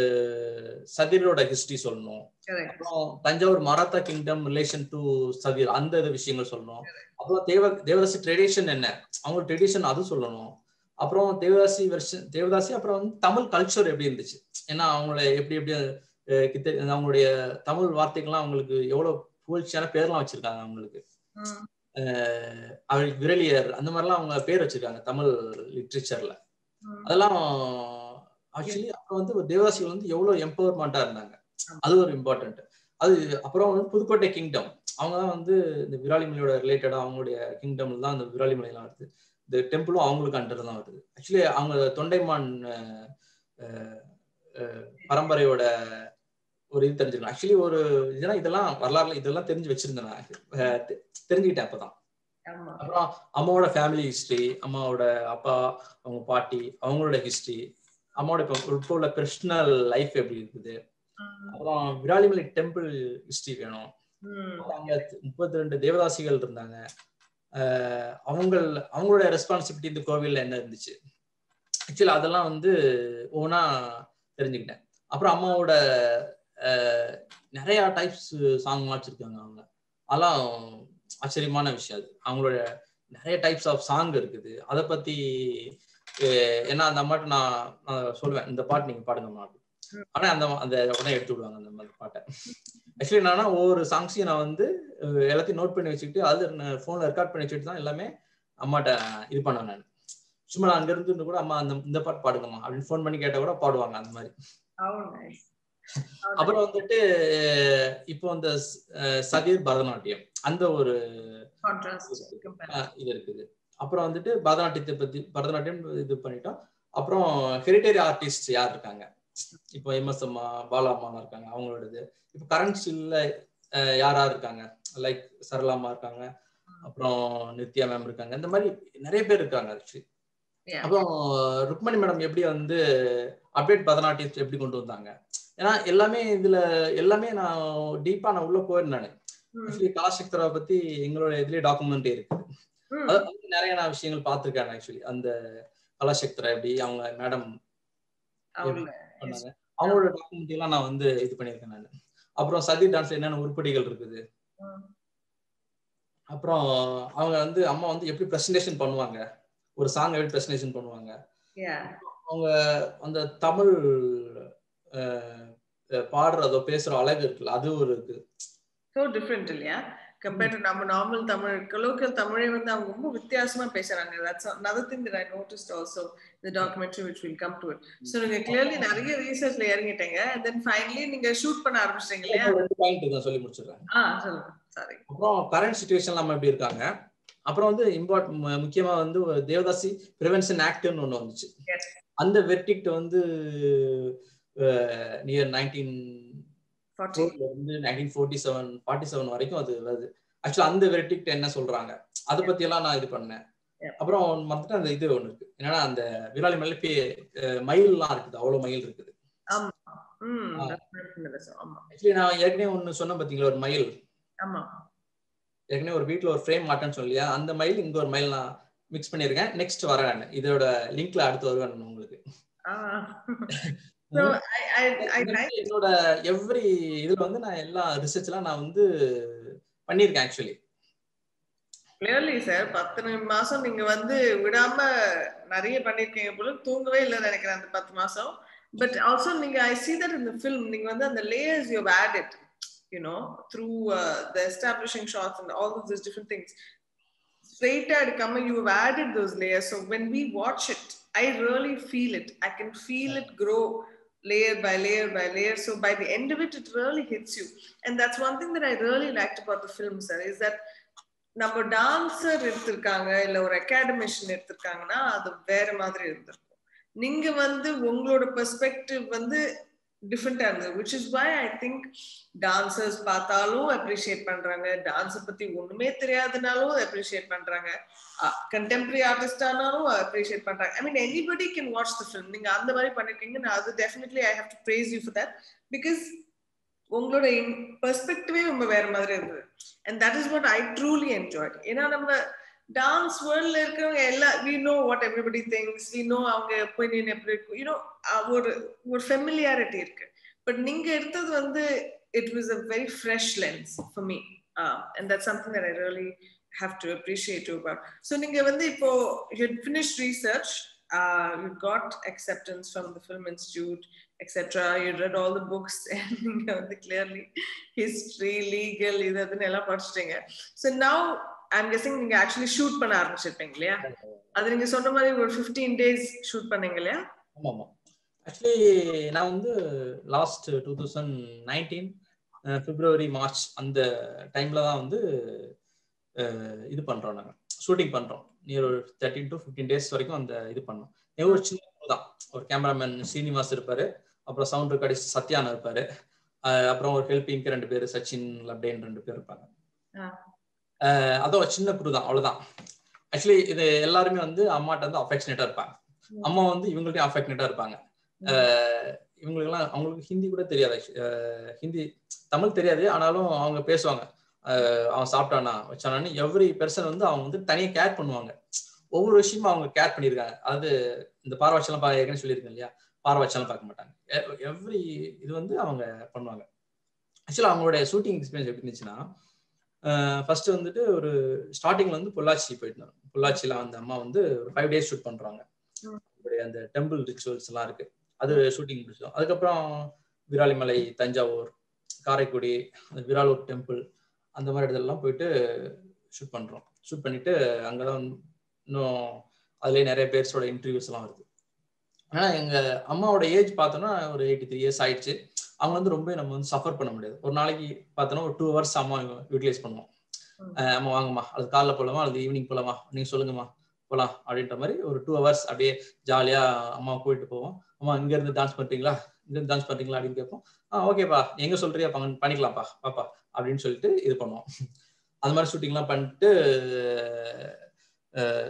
சதிரோட ஹிஸ்டரி சொல்லணும் அப்புறம் Thanjavur Maratha kingdom relation to Sadir அந்த விஷயங்கள் சொல்லணும் அப்புறம் தேவ தேவதாசி ட்ரெடிஷன் என்ன அவங்க ட்ரெடிஷன் அது சொல்லணும் அப்புறம் தேவதாசி வெர்ஷன் தேவதாசி அப்புறம் வந்து தமிழ் கல்ச்சர் எப்படி இருந்துச்சு ஏன்னா அவங்கள எப்படி எப்படி கித்த அவங்களுடைய தமிழ் வார்த்தைகள்லாம் அவங்களுக்கு எவ்வளவு புகழ்ச்சியான பேர்லாம் வச்சிருக்காங்க அவங்களுக்கு அவள் விரலியர் அந்த மாதிரிலாம் அவங்க பேர் வச்சிருக்காங்க தமிழ் லிட்ரேச்சர்ல அதெல்லாம் ஆக்சுவலி அப்புறம் வந்து தேவதாசிகள் வந்து எவ்வளவு எம்பவர்மெண்டா இருந்தாங்க அது ஒரு இம்பார்ட்டன்ட் அது அப்புறம் வந்து புதுக்கோட்டை கிங்டம் அவங்க தான் வந்து இந்த விராலிமலையோட ரிலேட்டடா அவங்களுடைய கிங்டம்ல தான் அந்த விராலிமலைலாம் வருது இந்த டெம்பிளும் அவங்களுக்கு அண்டர் தான் வருது ஆக்சுவலி அவங்க தொண்டைமான் பரம்பரையோட ஒரு இது தெரிஞ்சிருக்கணும் ஆக்சுவலி ஒரு இதெல்லாம் இதெல்லாம் வரலாறுல இதெல்லாம் தெரிஞ்சு வச்சிருந்தேன் நான் தெரிஞ்சுக்கிட்டேன் அப்பதான் அப்புறம் அம்மாவோட ஃபேமிலி ஹிஸ்டரி அம்மாவோட அப்பா அவங்க பாட்டி அவங்களோட ஹிஸ்டரி அம்மாவோட இப்போ இப்போ உள்ள பர்சனல் லைஃப் எப்படி இருக்குது அப்புறம் விராலிமலை டெம்பிள் ஹிஸ்டரி வேணும் அங்க முப்பத்தி ரெண்டு தேவதாசிகள் இருந்தாங்க அவங்க அவங்களோட ரெஸ்பான்சிபிலிட்டி இந்த கோவில்ல என்ன இருந்துச்சு ஆக்சுவலி அதெல்லாம் வந்து ஒவ்வொன்றா தெரிஞ்சுக்கிட்டேன் அப்புறம் அம்மாவோட நிறைய டைப்ஸ் சாங்லாம் வச்சிருக்காங்க அவங்க அதெல்லாம் ஆச்சரியமான விஷயம் அது அவங்களோட நிறைய டைப்ஸ் ஆஃப் சாங் இருக்குது அதை பத்தி ஏன்னா அந்த அம்மாட்ட நான் நான் சொல்லுவேன் இந்த பாட்டு நீங்க பாடுங்கம்மா ஆனா அந்த அந்த உடனே எடுத்து விடுவாங்க அந்த மாதிரி பாட்டை ஆக்சுவலி என்னன்னா ஒவ்வொரு சாங்ஸையும் நான் வந்து எல்லாத்தையும் நோட் பண்ணி வச்சுக்கிட்டு அது ஃபோன்ல ரெக்கார்ட் பண்ணி வச்சுட்டு தான் எல்லாமே அம்மாட்ட இது பண்ணுவேன் நான் சும்மா நான் அங்க இருந்து கூட அம்மா அந்த இந்த பாட்டு பாடுங்கம்மா அப்படின்னு ஃபோன் பண்ணி கேட்டா கூட பாடுவாங்க அந்த மாதிரி அப்புறம் வந்துட்டு இப்போ அந்த சதீர் பரதநாட்டியம் அந்த ஒரு இது இருக்குது அப்புறம் வந்துட்டு பரதநாட்டியத்தை பத்தி பரதநாட்டியம் இது பண்ணிட்டோம் அப்புறம் ஹெரிட்டரி ஆர்டிஸ்ட் யார் இருக்காங்க இப்போ எம்எஸ் அம்மா பாலா அம்மா இருக்காங்க அவங்களோடது இப்போ கரண்ட் ஸ்டில்ல யார் யார் இருக்காங்க லைக் சரளாமா இருக்காங்க அப்புறம் நித்யா மேம் இருக்காங்க இந்த மாதிரி நிறைய பேர் இருக்காங்க ஆக்சுவலி அப்புறம் ருக்மணி மேடம் எப்படி வந்து அப்டேட் பரதநாட்டியம் எப்படி கொண்டு வந்தாங்க ஏன்னா எல்லாமே இதுல எல்லாமே நான் டீப்பா நான் உள்ள போயிருந்தேன் நானு ஆக்சுவலி கலாசக்தரா பத்தி எங்களோட இதுலயே டாக்குமெண்ட் இருக்கு அது வந்து நிறைய நான் விஷயங்கள் பார்த்திருக்கேன் ஆக்சுவலி அந்த கலாசக்தரா எப்படி அவங்க மேடம் பண்ணாங்க அவங்களோட டாக்குமெண்ட் எல்லாம் நான் வந்து இது பண்ணியிருக்கேன் நான் அப்புறம் சதி டான்ஸ்ல என்னென்ன உருப்படிகள் இருக்குது அப்புறம் அவங்க வந்து அம்மா வந்து எப்படி பிரசன்டேஷன் பண்ணுவாங்க ஒரு சாங் எப்படி பிரசன்டேஷன் பண்ணுவாங்க அவங்க அந்த தமிழ் பாடுறதோ பேசுற அழகு இருக்குல்ல அது ஒரு இருக்கு ஸோ டிஃப்ரெண்ட் இல்லையா கம்பேர்ட் டு நம்ம நார்மல் தமிழ் கொலோக்கியல் தமிழே வந்து அவங்க ரொம்ப வித்தியாசமா பேசுறாங்க that's another thing that I noticed also the documentary which will come to it so நீங்க clearly நிறைய ரீசர்ச்ல இறங்கிட்டீங்க and then finally நீங்க ஷூட் பண்ண ஆரம்பிச்சிட்டீங்க இல்லையா ரெண்டு பாயிண்ட் தான் சொல்லி முடிச்சிடுறேன் ஆ சொல்லுங்க சாரி அப்புறம் கரண்ட் சுச்சுவேஷன் நம்ம எப்படி இருக்காங்க அப்புறம் வந்து இம்பார்ட் முக்கியமா வந்து தேவதாசி பிரிவென்ஷன் ஆக்ட்னு ஒண்ணு வந்துச்சு அந்த வெர்டிக்ட் வந்து நியர் நைன்டீன் வந்து nineteen forty seven forty seven வரைக்கும் அது வருது ஆக்சுவலா அந்த வெர்டிக்ட் என்ன சொல்றாங்க அதை பத்தி எல்லாம் நான் இது பண்ணேன் அப்புறம் மறந்துட்டு அந்த இது ஒண்ணு இருக்கு என்னன்னா அந்த விராலி மலை மயில் எல்லாம் இருக்குது அவ்வளவு மயில் இருக்குது ஆக்சுவலி நான் ஏற்கனவே ஒண்ணு சொன்னேன் பாத்தீங்களா ஒரு மயில் ஏற்கனவே ஒரு வீட்டுல ஒரு ஃப்ரேம் மாட்டேன்னு சொல்லியா அந்த மயில் இங்க ஒரு மயில் நான் மிக்ஸ் பண்ணிருக்கேன் நெக்ஸ்ட் வரேன் இதோட லிங்க்ல அடுத்து வருவேன் உங்களுக்கு என்னோட எவ்ரி இதுல வந்து நான் எல்லா ரிசர்ச்லாம் நான் வந்து பண்ணிருக்கேன் ஆக்சுவலி கிளியர்லி சார் பத்து மாசம் நீங்க வந்து விடாம நிறைய பண்ணிருக்கீங்க போல தூங்கவே இல்லைன்னு நினைக்கிறேன் அந்த பத்து மாசம் பட் ஆல்சோ நீங்க ஐ சி தட் இந்த ஃபில்ம் நீங்க வந்து அந்த layers you added you know through uh, the establishing shots and all of those different things straight at come you have added those layers so when we watch it i really feel it i can feel it grow layer by layer by layer so by the end of it it really hits you and that's one thing that i really liked about the film sir is that நம்ம dancer எடுத்திருக்காங்க இல்ல ஒரு அகாடமிஷன் எடுத்திருக்காங்கன்னா அது வேற மாதிரி இருந்திருக்கும் நீங்க வந்து உங்களோட பெர்ஸ்பெக்டிவ் வந்து டிஃப்ரெண்டா இருந்தது which is why I think dancers பார்த்தாலும் அப்ரிஷியேட் பண்றாங்க டான்ஸை பத்தி ஒண்ணுமே தெரியாதுனாலும் அப்ரிஷியேட் பண்றாங்க கண்டெம்பரரி ஆர்டிஸ்டானாலும் அப்ரிஷியேட் பண்றாங்க I mean anybody can watch the film நீங்க அந்த மாதிரி பண்ணிருக்கீங்க நான் அது definitely I have to praise you for that because உங்களோட பெர்ஸ்பெக்டிவே ரொம்ப வேற மாதிரி இருந்தது and that is what I truly enjoyed ஏன்னா நம்ம டான்ஸ் வேர்ல்ட்ல இருக்கிறவங்க எல்லா we know what everybody thinks we know அவங்க ஒப்பீனியன் எப்படி இருக்கும் யூனோ ஒரு ஒரு ஃபெமிலியாரிட்டி இருக்கு பட் நீங்க எடுத்தது வந்து it was a very fresh lens for me and that something that I really have to appreciate you about so நீங்க வந்து இப்போ you finish research you got acceptance from the film institute etcetera you read all the books நீங்க வந்து clearly history legal இது அதுன்னு எல்லாம் படிச்சிட்டீங்க so now I'm guessing நீங்க ஆக்சுவலி ஷூட் பண்ண ஆரம்பிச்சிருப்பீங்க இல்லையா அது நீங்க சொன்ன மாதிரி ஒரு ஃபிஃப்டீன் டேஸ் ஷூட் பண்ணீங்க இல்லையா ஆமா ஆமா ஆக்சுவலி நான் வந்து last two thousand nineteen February March அந்த டைம்ல தான் வந்து இது பண்றோம் நாங்க ஷூட்டிங் பண்றோம் நியர் ஒரு தேர்ட்டின் டு ஃபிஃப்டீன் டேஸ் வரைக்கும் அந்த இது பண்ணோம் ஒரு சின்ன தான் ஒரு கேமராமேன் ஸ்ரீனிவாஸ் இருப்பாரு அப்புறம் சவுண்ட் ரெக்கார்டிஸ்ட் சத்யான் இருப்பாரு அப்புறம் ஒரு ஹெல்பிங்க்கு ரெண்டு பேர் சச்சின் அப்படின்னு ரெண்டு பேர் இருப்பாங்க அதோட சின்ன குரு தான் அவ்வளவுதான் ஆக்சுவலி இது எல்லாருமே வந்து அம்மாட்ட வந்து அஃபெக்ஷனேட்டா இருப்பாங்க அம்மா வந்து இவங்கள்ட்டயும் அஃபெக்ஷனேட்டா இருப்பாங்க இவங்களுக்கு எல்லாம் அவங்களுக்கு ஹிந்தி கூட தெரியாது ஹிந்தி தமிழ் தெரியாது ஆனாலும் அவங்க பேசுவாங்க அவன் சாப்பிட்டானா வச்சானான்னு எவ்ரி பெர்சன் வந்து அவங்க வந்து தனியாக கேர் பண்ணுவாங்க ஒவ்வொரு விஷயமும் அவங்க கேர் பண்ணியிருக்காங்க அதாவது இந்த பார்வாச்செல்லாம் பா ஏற்கனவே சொல்லியிருக்கேன் இல்லையா பார்வாச்செல்லாம் பார்க்க மாட்டாங்க எவ்ரி இது வந்து அவங்க பண்ணுவாங்க ஆக்சுவலாக அவங்களோட ஷூட்டிங் எக்ஸ்பீரியன்ஸ் எப்படி இருந்துச்சுன்னா ஃபர்ஸ்ட் வந்துட்டு ஒரு ஸ்டார்டிங்ல வந்து பொள்ளாச்சி போயிட்டு பொள்ளாச்சியில அந்த அம்மா வந்து ஒரு ஃபைவ் டேஸ் ஷூட் பண்றாங்க அந்த டெம்பிள் ரிச்சுவல்ஸ் எல்லாம் இருக்கு அது ஷூட்டிங் முடிச்சோம் அதுக்கப்புறம் விராலிமலை தஞ்சாவூர் காரைக்குடி விராலூர் டெம்பிள் அந்த மாதிரி இடத்துலலாம் போயிட்டு ஷூட் பண்றோம் ஷூட் பண்ணிட்டு அங்கதான் இன்னும் அதுலேயே நிறைய பேர்ஸோட இன்டர்வியூஸ் எல்லாம் வருது ஆனா எங்க அம்மாவோட ஏஜ் பார்த்தோம்னா ஒரு எயிட்டி த்ரீ இயர்ஸ் ஆயிடுச்சு அவங்க வந்து ரொம்ப நம்ம வந்து சஃபர் பண்ண முடியாது ஒரு நாளைக்கு பார்த்தோன்னா ஒரு டூ ஹவர்ஸ் அம்மா யூட்டிலைஸ் பண்ணுவோம் அம்மா வாங்கம்மா அது காலைல போலாமா அல்லது ஈவினிங் போலாமா நீங்க சொல்லுங்கம்மா போலாம் அப்படின்ற மாதிரி ஒரு டூ ஹவர்ஸ் அப்படியே ஜாலியா அம்மா கூட்டிட்டு போவோம் அம்மா இங்க இருந்து டான்ஸ் பண்றீங்களா இங்க இருந்து டான்ஸ் பண்றீங்களா அப்படின்னு கேட்போம் ஆ ஓகேப்பா எங்க சொல்றியா பண்ணிக்கலாம்ப்பா பாப்பா அப்படின்னு சொல்லிட்டு இது பண்ணுவோம் அந்த மாதிரி ஷூட்டிங்லாம் பண்ணிட்டு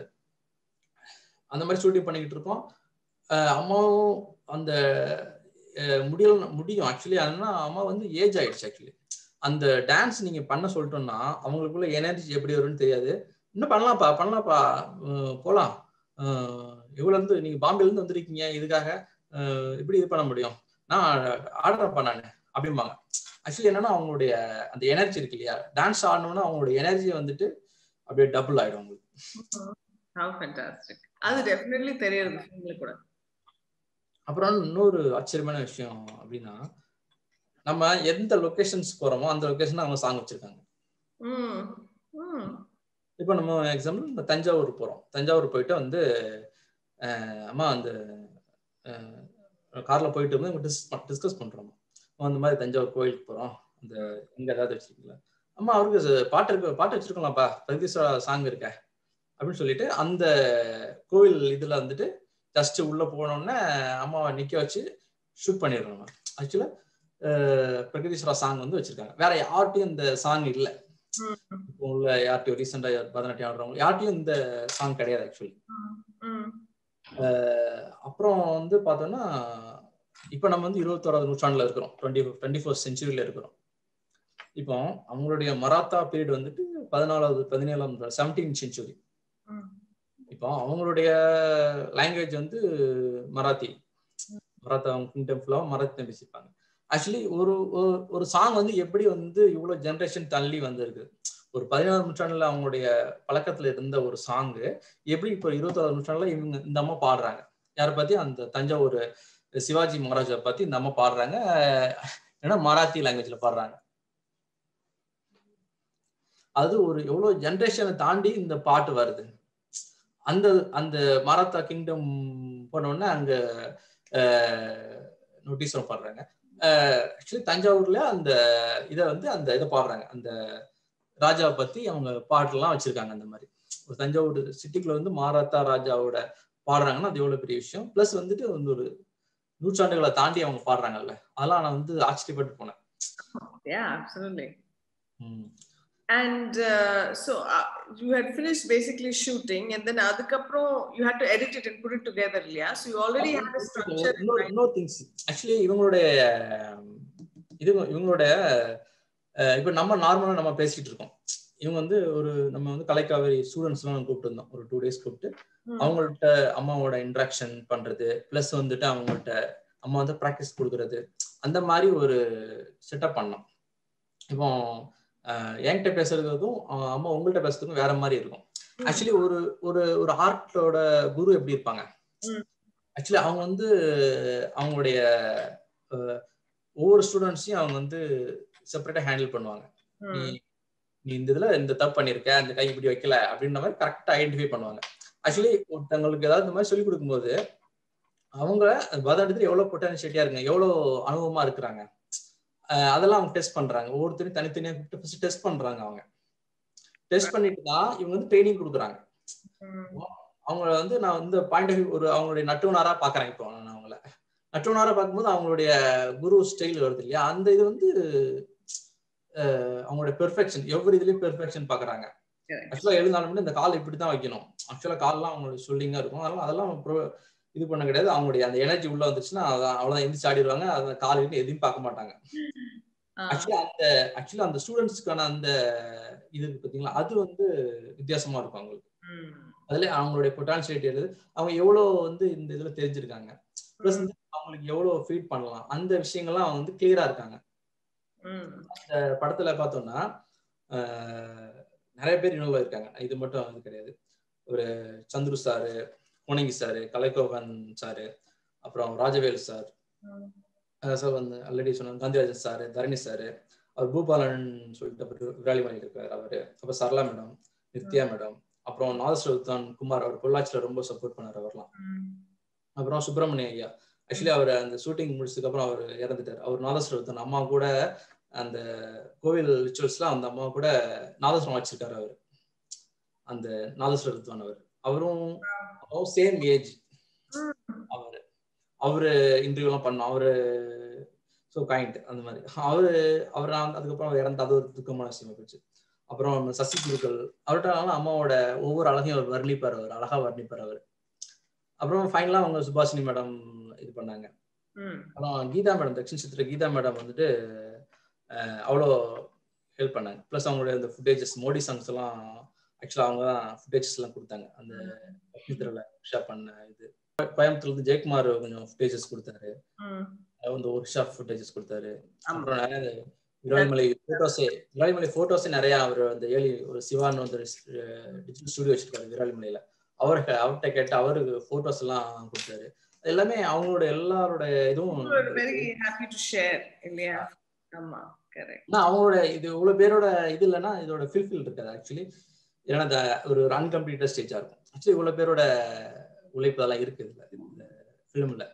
அந்த மாதிரி ஷூட்டிங் பண்ணிக்கிட்டு இருப்போம் அம்மாவும் அந்த முடியல முடியும் ஆக்சுவலி அதனா அம்மா வந்து ஏஜ் ஆயிடுச்சு ஆக்சுவலி அந்த டான்ஸ் நீங்க பண்ண சொல்லிட்டோம்னா அவங்களுக்குள்ள எனர்ஜி எப்படி வரும்னு தெரியாது இன்னும் பண்ணலாம்ப்பா பண்ணலாம்ப்பா போலாம் எவ்வளவு இருந்து நீங்க பாம்பேல இருந்து வந்திருக்கீங்க இதுக்காக எப்படி இது பண்ண முடியும் நான் ஆடுறப்பா நான் அப்படிம்பாங்க ஆக்சுவலி என்னன்னா அவங்களுடைய அந்த எனர்ஜி இருக்கு இல்லையா டான்ஸ் ஆடணும்னா அவங்களுடைய எனர்ஜி வந்துட்டு அப்படியே டபுள் ஆயிடும் அவங்களுக்கு அது டெஃபினெட்லி தெரியுது உங்களுக்கு கூட அப்புறம் இன்னொரு ஆச்சரியமான விஷயம் அப்படின்னா நம்ம எந்த லொகேஷன்ஸ் போறோமோ அந்த லொகேஷன் அவங்க சாங் வச்சிருக்காங்க இப்போ நம்ம எக்ஸாம்பிள் இந்த தஞ்சாவூர் போறோம் தஞ்சாவூர் போயிட்டு வந்து அம்மா அந்த கார்ல போயிட்டு வந்து டிஸ்கஸ் பண்றோம் அந்த மாதிரி தஞ்சாவூர் கோயிலுக்கு போறோம் அந்த இங்க ஏதாவது வச்சிருக்கீங்களா அம்மா அவருக்கு பாட்டு இருக்கு பாட்டு வச்சிருக்கலாம்ப்பா பிரகதீஸ்வரா சாங் இருக்க அப்படின்னு சொல்லிட்டு அந்த கோவில் இதுல வந்துட்டு ஜஸ்ட் உள்ள போனோடனே அம்மாவை நிக்க வச்சு ஷூட் பண்ணிடுறோம் ஆக்சுவலா பிரகதீஸ்வரா சாங் வந்து வச்சிருக்காங்க வேற யார்ட்டையும் இந்த சாங் இல்லை இப்போ உள்ள யார்ட்டையும் ரீசெண்டா பரதநாட்டியம் ஆடுறவங்க யார்ட்டையும் இந்த சாங் கிடையாது ஆக்சுவலி அப்புறம் வந்து பார்த்தோம்னா இப்போ நம்ம வந்து இருபத்தோராவது நூற்றாண்டுல இருக்கிறோம் டுவெண்ட்டி டுவெண்ட்டி ஃபோர்த் செஞ்சுரியில இருக்கிறோம் இப்போ அவங்களுடைய மராத்தா பீரியட் வந்துட்டு பதினாலாவது பதினேழாம் செவன்டீன் செஞ்சுரி இப்போ அவங்களுடைய லாங்குவேஜ் வந்து மராத்தி மராத்தா கிங்டம் ஃபுல்லாக மராத்தி தான் பேசிப்பாங்க ஆக்சுவலி ஒரு ஒரு சாங் வந்து எப்படி வந்து இவ்வளோ ஜென்ரேஷன் தள்ளி வந்திருக்கு ஒரு பதினாறு நூற்றாண்டுல அவங்களுடைய பழக்கத்துல இருந்த ஒரு சாங்கு எப்படி இப்போ இருபத்தோராது நூற்றாண்டுல இவங்க இந்த அம்மா பாடுறாங்க யாரை பத்தி அந்த தஞ்சாவூர் சிவாஜி மகாராஜா பத்தி இந்த அம்மா பாடுறாங்க ஏன்னா மராத்தி லாங்குவேஜ்ல பாடுறாங்க அது ஒரு எவ்வளவு ஜென்ரேஷனை தாண்டி இந்த பாட்டு வருது அந்த அந்த மராத்தா கிங்டம் போனோடனே அங்க நோட்டீஸ் பாடுறாங்க ஆக்சுவலி தஞ்சாவூர்ல அந்த இதை வந்து அந்த இதை பாடுறாங்க அந்த ராஜாவை பத்தி அவங்க பாட்டுலாம் வச்சிருக்காங்க அந்த மாதிரி ஒரு தஞ்சாவூர் சிட்டிக்குள்ள வந்து மாராத்தா ராஜாவோட பாடுறாங்கன்னா அது எவ்வளவு பெரிய விஷயம் பிளஸ் வந்துட்டு வந்து ஒரு நூற்றாண்டுகளை தாண்டி அவங்க பாடுறாங்கல்ல அதெல்லாம் நான் வந்து ஆச்சரியப்பட்டு போனேன் Yeah, absolutely. And uh, so uh, you had finished basically shooting, and then அதுக்கப்புறம் you had to edit it and put it together, இல்லையா? So you already had a structure. இன்னொரு திங்ஸ் ஆக்சுவலி இவங்களுடைய இது இவங்களுடைய இப்போ நம்ம நார்மலாக நம்ம பேசிட்டு இருக்கோம் இவங்க வந்து ஒரு நம்ம வந்து கலைக்காவேரி ஸ்டூடெண்ட்ஸ் எல்லாம் கூப்பிட்டு இருந்தோம் ஒரு டூ டேஸ் கூப்பிட்டு அவங்கள்ட்ட அம்மாவோட இன்ட்ராக்ஷன் பண்றது பிளஸ் வந்துட்டு அவங்கள்ட்ட அம்மா வந்து ப்ராக்டிஸ் கொடுக்கறது அந்த மாதிரி ஒரு செட்டப் பண்ணோம் இப்போ என்கிட்ட பேசுறதுக்கும் அம்மா உங்கள்கிட்ட பேசுறதுக்கும் வேற மாதிரி இருக்கும் ஆக்சுவலி ஒரு ஒரு ஒரு ஆர்ட்டோட குரு எப்படி இருப்பாங்க ஆக்சுவலி அவங்க வந்து அவங்களுடைய ஒவ்வொரு ஸ்டூடெண்ட்ஸையும் அவங்க வந்து செப்பரேட்டா ஹேண்டில் பண்ணுவாங்க நீ நீ இந்த இதுல இந்த தப்பு பண்ணிருக்க அந்த கை இப்படி வைக்கல அப்படின்ற மாதிரி கரெக்டா ஐடென்டிஃபை பண்ணுவாங்க ஆக்சுவலி ஒருத்தவங்களுக்கு ஏதாவது இந்த மாதிரி சொல்லி கொடுக்கும்போது அவங்க பதாட்டத்துல எவ்வளவு பொட்டான்சியலிட்டியா இருக்காங்க எவ்வளவு அனுபவமா இருக்கிறாங்க அதெல்லாம் அவங்க டெஸ்ட் பண்றாங்க ஒவ்வொருத்தரையும் தனித்தனியா கூப்பிட்டு ஃபர்ஸ்ட் டெஸ்ட் பண்றாங்க அவங்க டெஸ்ட் பண்ணிட்டு தான் இவங்க வந்து ட்ரைனிங் கொடுக்குறாங்க அவங்கள வந்து நான் வந்து பாயிண்ட் ஆஃப் ஒரு அவங்களுடைய நட்டுவனாரா பாக்குறேன் இப்போ நான் அவங்கள நட்டுவனாரா பார்க்கும்போது அவங்களுடைய குரு ஸ்டைல் வருது இல்லையா அந்த இது வந்து அவங்களுடைய பெர்ஃபெக்ஷன் ஒவ்வொரு இதுலயும் பெர்ஃபெக்ஷன் பாக்குறாங்க ஆக்சுவலா எழுந்தாலும் இந்த கால் இப்படிதான் வைக்கணும் ஆக்சுவலா கால்லாம் அவங்களுடைய சொல்லிங்கா இருக்கும் அதெல்லாம் அதெல்லாம் இது பண்ண கிடையாது அவங்களுடைய அந்த எனர்ஜி உள்ள வந்துச்சுன்னா அவ்வளவுதான் எந்திரிச்சு ஆடிடுவாங்க அந்த கால் எதையும் பார்க்க மாட்டாங்க ஆக்சுவலா அந்த ஆக்சுவலா அந்த ஸ்டூடெண்ட்ஸ்க்கான அந்த இது பாத்தீங்களா அது வந்து வித்தியாசமா இருக்கும் அவங்களுக்கு அதுல அவங்களுடைய பொட்டான்சியலிட்டி எழுது அவங்க எவ்வளவு வந்து இந்த இதுல தெரிஞ்சிருக்காங்க பிளஸ் அவங்களுக்கு எவ்வளவு ஃபீட் பண்ணலாம் அந்த விஷயங்கள்லாம் அவங்க வந்து கிளியரா இருக்காங்க அந்த படத்துல பார்த்தோம்னா நிறைய பேர் இன்வால்வ் இருக்காங்க இது மட்டும் வந்து கிடையாது ஒரு Chandru sir Konangi sir Kalaikovan sir அப்புறம் ராஜவேல் சார் சார் வந்து ஆல்ரெடி சொன்ன காந்திராஜன் சாரு தரணி சாரு அவர் பூபாலன் சொல்லிட்டு விராலிமணி இருக்காரு அவரு அப்புறம் சரளா மேடம் நித்யா மேடம் அப்புறம் நாதஸ்வத்தான் குமார் அவர் பொள்ளாச்சியில ரொம்ப சப்போர்ட் பண்ணார் அவர்லாம் அப்புறம் சுப்பிரமணிய ஐயா ஆக்சுவலி அவர் அந்த ஷூட்டிங் முடிச்சதுக்கு அப்புறம் அவர் இறந்துட்டார் அவர் நாதஸ்வரத்தன் அம்மா கூட அந்த கோவில் ரிச்சுவல்ஸ்லாம் அந்த அம்மா கூட நாதஸ்வரம் வச்சிருக்காரு அவர் அந்த நாதஸ்வரத்தான் அவர் அவரும் அவரும் சேம் ஏஜ் அவரு அவரு இன்டர்வியூ எல்லாம் பண்ணோம் அவரு ஸோ கைண்ட் அந்த மாதிரி அவரு அவர் அதுக்கப்புறம் அவர் இறந்து அது ஒரு துக்கமான விஷயமா போச்சு அப்புறம் சசி குருக்கள் அவர்கிட்ட அம்மாவோட ஒவ்வொரு அழகையும் அவர் வர்ணிப்பார் அவர் அழகா வர்ணிப்பார் அவர் அப்புறம் ஃபைனலா அவங்க சுபாஷினி மேடம் இது பண்ணாங்க ம் அப்புறம் கீதா மேடம் தக்ஷன் சித்திர கீதா மேடம் வந்துட்டு அஹ், அவ்வளோ ஹெல்ப் பண்ணாங்க ப்ளஸ் அவங்களுடைய அந்த ஃபுட்டேஜஸ் மோடி சாங்ஸ் எல்லாம் ஆக்சுவலாக அவங்க தான் ஃபுட்டேஜஸ் எல்லாம் கொடுத்தாங்க அந்த சித்திரில் ஷாப் பண்ண இது கோ- கோயம்புத்தூர்ல இருந்து ஜெயக்குமார் கொஞ்சம் ஃபுட்டேஜஸ் கொடுத்தாரு ம் அவர் வந்து ஒர்க் ஷாப் ஃபுட்டேஜஸ் கொடுத்தாரு ஆமா அப்புறம் நிறைய விராலிமலை போட்டோஸே விராலிமலை போட்டோஸே நிறைய அவர் அந்த ஏழி ஒரு சிவான் வந்து டிஜிட்டல் ஸ்டுடியோ வச்சிருக்காரு விராலிமலையில அவர் அவர்கிட்ட கேட்டு அவருக்கு போட்டோஸ் எல்லாம் கொடுத்தாரு அது எல்லாமே அவங்களோட எல்லாரோட இதுவும் வெரி ஹாப்பி டு ஷேர் இல்லையா ஆமா கரெக்ட் ஆனா அவங்களோட இது இவ்வளவு பேரோட இது இல்லைன்னா இதோட ஃபில்ஃபில் இருக்காது ஆக்சுவலி ஏன்னா இந்த ஒரு ஒரு அன்கம்ப்ளீட்டட் ஸ்டேஜா இருக்கும் ஆக்சுவலி இவ்வளவு பேரோட உழைப்பு அதெல்லாம் இருக்குது இதுல இந்த ஃபிலிம்ல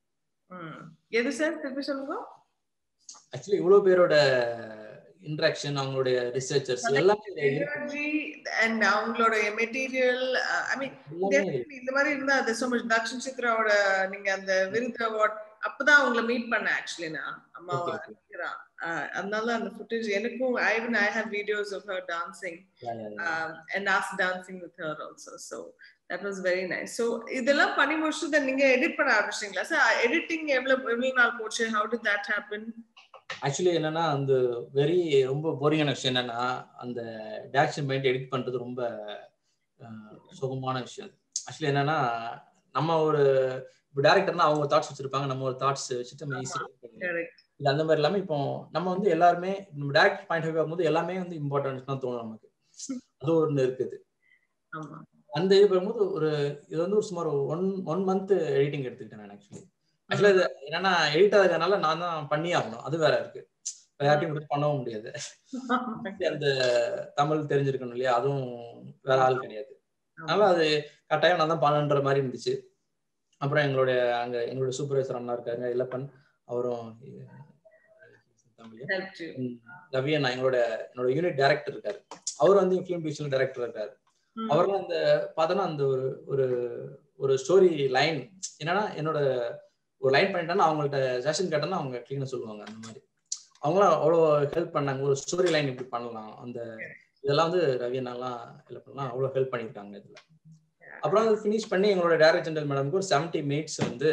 ம் எது சார் திருப்பி சொல்லுங்க ஆக்சுவலி இவ்வளவு பேரோட இன்ட்ராக்ஷன் அவங்களுடைய ரிசர்ச்சர்ஸ் எல்லாமே இதுல இருக்கு. எனர்ஜி அண்ட் அவங்களோட மெட்டீரியல் ஐ மீன் எல்லாமே இந்த மாதிரி இருந்தா அது so much தக்ஷன் சித்ராவோட நீங்க அந்த விருது அவார்ட் அப்பதான் அவங்கள மீட் பண்ணேன் ஆக்சுவலி நான் அம்மாவை Okay, okay. சித்ரா. ஆஹ் அதனால அந்த ஃபுட்டேஜ் எனக்கும் I even I have videos of her dancing Yeah, yeah, yeah. um, and us dancing with her also so that was very nice so இதெல்லாம் பண்ணி முடிச்சுட்டு then நீங்க எடிட் பண்ண ஆரம்பிச்சிட்டீங்களா சார் எடிட்டிங் எவ்வளவு எவ்வளவு நாள் போச்சு how did that happen actually என்னன்னா அந்த வெரி ரொம்ப போரிங்கான விஷயம் என்னன்னா அந்த டேரக்ஷன் பாயிண்ட் எடிட் பண்றது ரொம்ப அஹ், சுகமான விஷயம் ஆக்சுவலி என்னன்னா நம்ம ஒரு இப்போ டேரக்டர்னா அவங்க தாட்ஸ் வச்சிருப்பாங்க நம்ம ஒரு தாட்ஸ் வச்சுட்டு நம்ம ஈஸியாக correct இது அந்த மாதிரி இல்லாம இப்போ நம்ம வந்து எல்லாருமே நம்ம டேரக்டர் பாயிண்ட் ஆஃப் பார்க்கும்போது எல்லாமே வந்து இம்பார்ட்டன்ஸ் தான் தோணும் நமக்கு அது ஒன்று இருக்குது ஆமா அந்த இது பார்க்கும்போது ஒரு இது வந்து ஒரு சுமார் ஒன் ஒன் மந்த் எடிட்டிங் எடுத்துக்கிட்டேன் நான் ஆக்சுவலி ஆக்சுவலா இது என்னன்னா எடிட் ஆகுறதுனால நான் தான் பண்ணி ஆகணும் அது வேற இருக்கு வேற யார்ட்டையும் கொடுத்து பண்ணவும் முடியாது அந்த தமிழ் தெரிஞ்சிருக்கணும் இல்லையா அதுவும் வேற ஆள் கிடையாது அதனால அது கட்டாயம் நான் தான் பண்ணன்ற மாதிரி இருந்துச்சு அப்புறம் எங்களுடைய அங்க எங்களுடைய சூப்பர்வைசர் அண்ணா இருக்காங்க இல்லப்பன் அவரும் தமிழ் helped you ரவி அண்ணா எங்களோட என்னோட யூனிட் டைரக்டர் இருக்காரு அவர் வந்து ஃபிலிம் டிவிஷனல் டைரக்டர் இருக்காரு ம். அவர்லாம் அந்த பார்த்தோன்னா அந்த ஒரு ஒரு ஒரு ஸ்டோரி லைன் என்னன்னா என்னோட ஒரு லைன் பண்ணிட்டேன்னா அவங்கள்ட்ட செஷன் கேட்டோன்னா அவங்க கிளீனாக சொல்லுவாங்க அந்த மாதிரி அவங்களாம் அவ்வளோ ஹெல்ப் பண்ணாங்க ஒரு ஸ்டோரி லைன் இப்படி பண்ணலாம் அந்த இதெல்லாம் வந்து ரவி அண்ணாலாம் இல்லை பண்ணலாம் அவ்வளோ ஹெல்ப் பண்ணியிருக்காங்க இதில் அப்புறம் அது ஃபினிஷ் பண்ணி எங்களோட டேரக்டர் ஜெனரல் மேடம்க்கு ஒரு செவன்ட்டி மினிட்ஸ் வந்து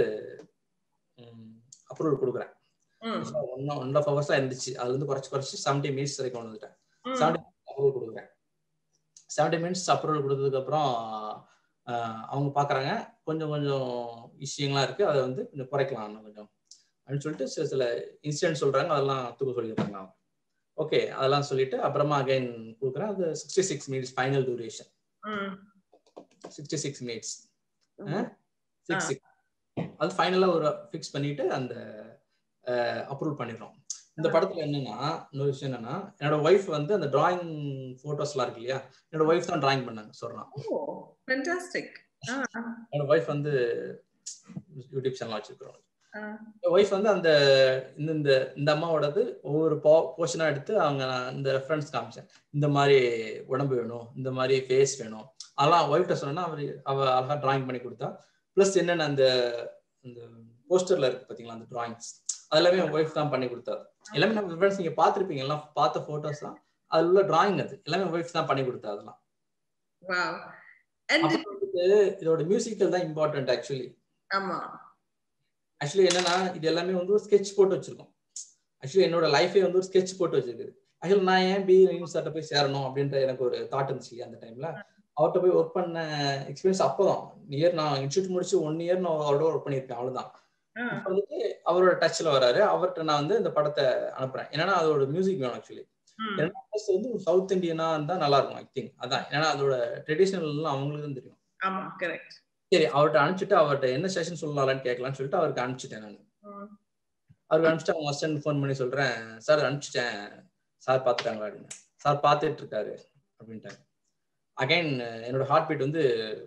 அப்ரூவல் கொடுக்குறேன் ம். ஒன் ஒன் ஆஃப் ஹவர்ஸ் தான் இருந்துச்சு அதுல இருந்து குறைச்சு குறைச்சு செவன்ட்டி மினிட்ஸ் வரைக்கும் வந்துட்டேன் ம். செவன்ட்டி அப்ரூவல் கொடுக்குறேன் செவன்ட்டி மினிட்ஸ் அப்ரூவல் கொடுத்ததுக்கு அப்புறம் ஆஹ், அவங்க பாக்குறாங்க கொஞ்சம் கொஞ்சம் விஷயங்கள்லாம் இருக்கு அதை வந்து கொஞ்சம் குறைக்கலாம் இன்னும் கொஞ்சம் அப்படின்னு சொல்லிட்டு சில சில இன்சிடென்ட் சொல்றாங்க அதெல்லாம் தூக்க சொல்லிடுறாங்க அவங்க ஓகே அதெல்லாம் சொல்லிட்டு அப்புறமா அகைன் கொடுக்குறேன் அது sixty six minutes final duration ம். சிக்ஸ்டி சிக்ஸ் மினிட்ஸ் ம். சிக்ஸ் சிக்ஸ் அது ஃபைனலாக ஒரு ஃபிக்ஸ் பண்ணிட்டு அந்த அப்ரூவ் பண்ணிடுறோம் இந்த படத்துல என்னன்னா இன்னொரு விஷயம் என்னன்னா என்னோட ஒய்ஃப் வந்து அந்த டிராயிங் போட்டோஸ்லாம் இருக்கு இல்லையா என்னோட ஒய்ஃப் தான் டிராயிங் பண்ணாங்க சொல்றான் Oh, fantastic. Ah, என்னோட ஒய்ஃப் வந்து யூடியூப் சேனல் வச்சிருக்கிறோம் ah. ஒய்ஃப் வந்து அந்த இந்த இந்த இந்த அம்மாவோடது ஒவ்வொரு போ போர்ஷனா எடுத்து அவங்க நான் இந்த ரெஃபரன்ஸ் காமிச்சேன் இந்த மாதிரி உடம்பு வேணும் இந்த மாதிரி ஃபேஸ் வேணும் அதெல்லாம் ஒய்ஃப்ட்ட சொன்னா அவர் அவ அழகா டிராயிங் பண்ணி கொடுத்தா ப்ளஸ் என்னென்ன அந்த அந்த போஸ்டர்ல இருக்கு பாத்தீங்களா அந்த டிராயிங்ஸ் அதெல்லாமே ஒய்ஃப் தான் பண்ணி கொடுத்தாரு எல்லாமே நம்ம ரெஃபரன்ஸ் நீங்க பார்த்திருப்பீங்க எல்லாம் பார்த்த போட்டோஸ் தான் அதுல உள்ள டிராயிங் அது எல்லாமே ஒய்ஃப் தான் பண்ணி கொடுத்தா அதெல்லாம் Wow. And அப்புறம் வந்துட்டு இதோட மியூசிக்கல் தான் இம்பார்ட்டன்ட் ஆக்சுவலி ஆமா ஆக்சுவலி என்னன்னா இது எல்லாமே வந்து ஒரு ஸ்கெட்ச் போட்டு வச்சிருக்கோம் ஆக்சுவலி என்னோட லைஃபே வந்து ஒரு ஸ்கெட்ச் போட்டு வச்சிருக்குது ஆக்சுவலி நான் ஏன் பி சார்ட்ட போய் சேரணும் அப்படின்ற எனக்கு ஒரு தாட் இருந்துச்சு இல்லையா அந்த டைம்ல அவர்கிட்ட போய் ஒர்க் பண்ண எக்ஸ்பீரியன்ஸ் அப்போதான் இயர் நான் இன்ஸ்டியூட் முடிச்சு ஒன் இயர் நான் அவரோட ஒர்க் பண்ணியிருக்கேன் அவ்வளவுதான் Ah, இப்ப வந்துட்டு அவரோட டச்ல வராரு அவர்கிட்ட நான் வந்து இந்த படத்தை அனுப்புறேன் ஏன்னா அதோட மியூசிக் வேணும் ஆக்சுவலி ம். Plus வந்து ஒரு சவுத் இந்தியனா இருந்தா நல்லா இருக்கும் ஐ திங்க் அதான் ஏன்னா அதோட ட்ரெடிஷனல் அவங்களுக்கு தான் தெரியும் ஆமா கரெக்ட் சரி அவர்கிட்ட அனுப்பிச்சிட்டு அவர்கிட்ட என்ன செஷன் சொல்லலாம்னு கேட்கலாம்னு சொல்லிட்டு அவருக்கு அனுப்பிச்சிட்டேன் நான் அவருக்கு அனுப்பிச்சிட்டு அவங்க ஹஸ்பண்ட் ஃபோன் பண்ணி சொல்றேன் சார் அனுப்பிச்சிட்டேன் சார் பார்த்துட்டாங்களா அப்படின்னு சார் பார்த்துட்டு இருக்காரு அப்படின்ட்டாங்க அகைன் என்னோட ஹார்ட் பீட் வந்து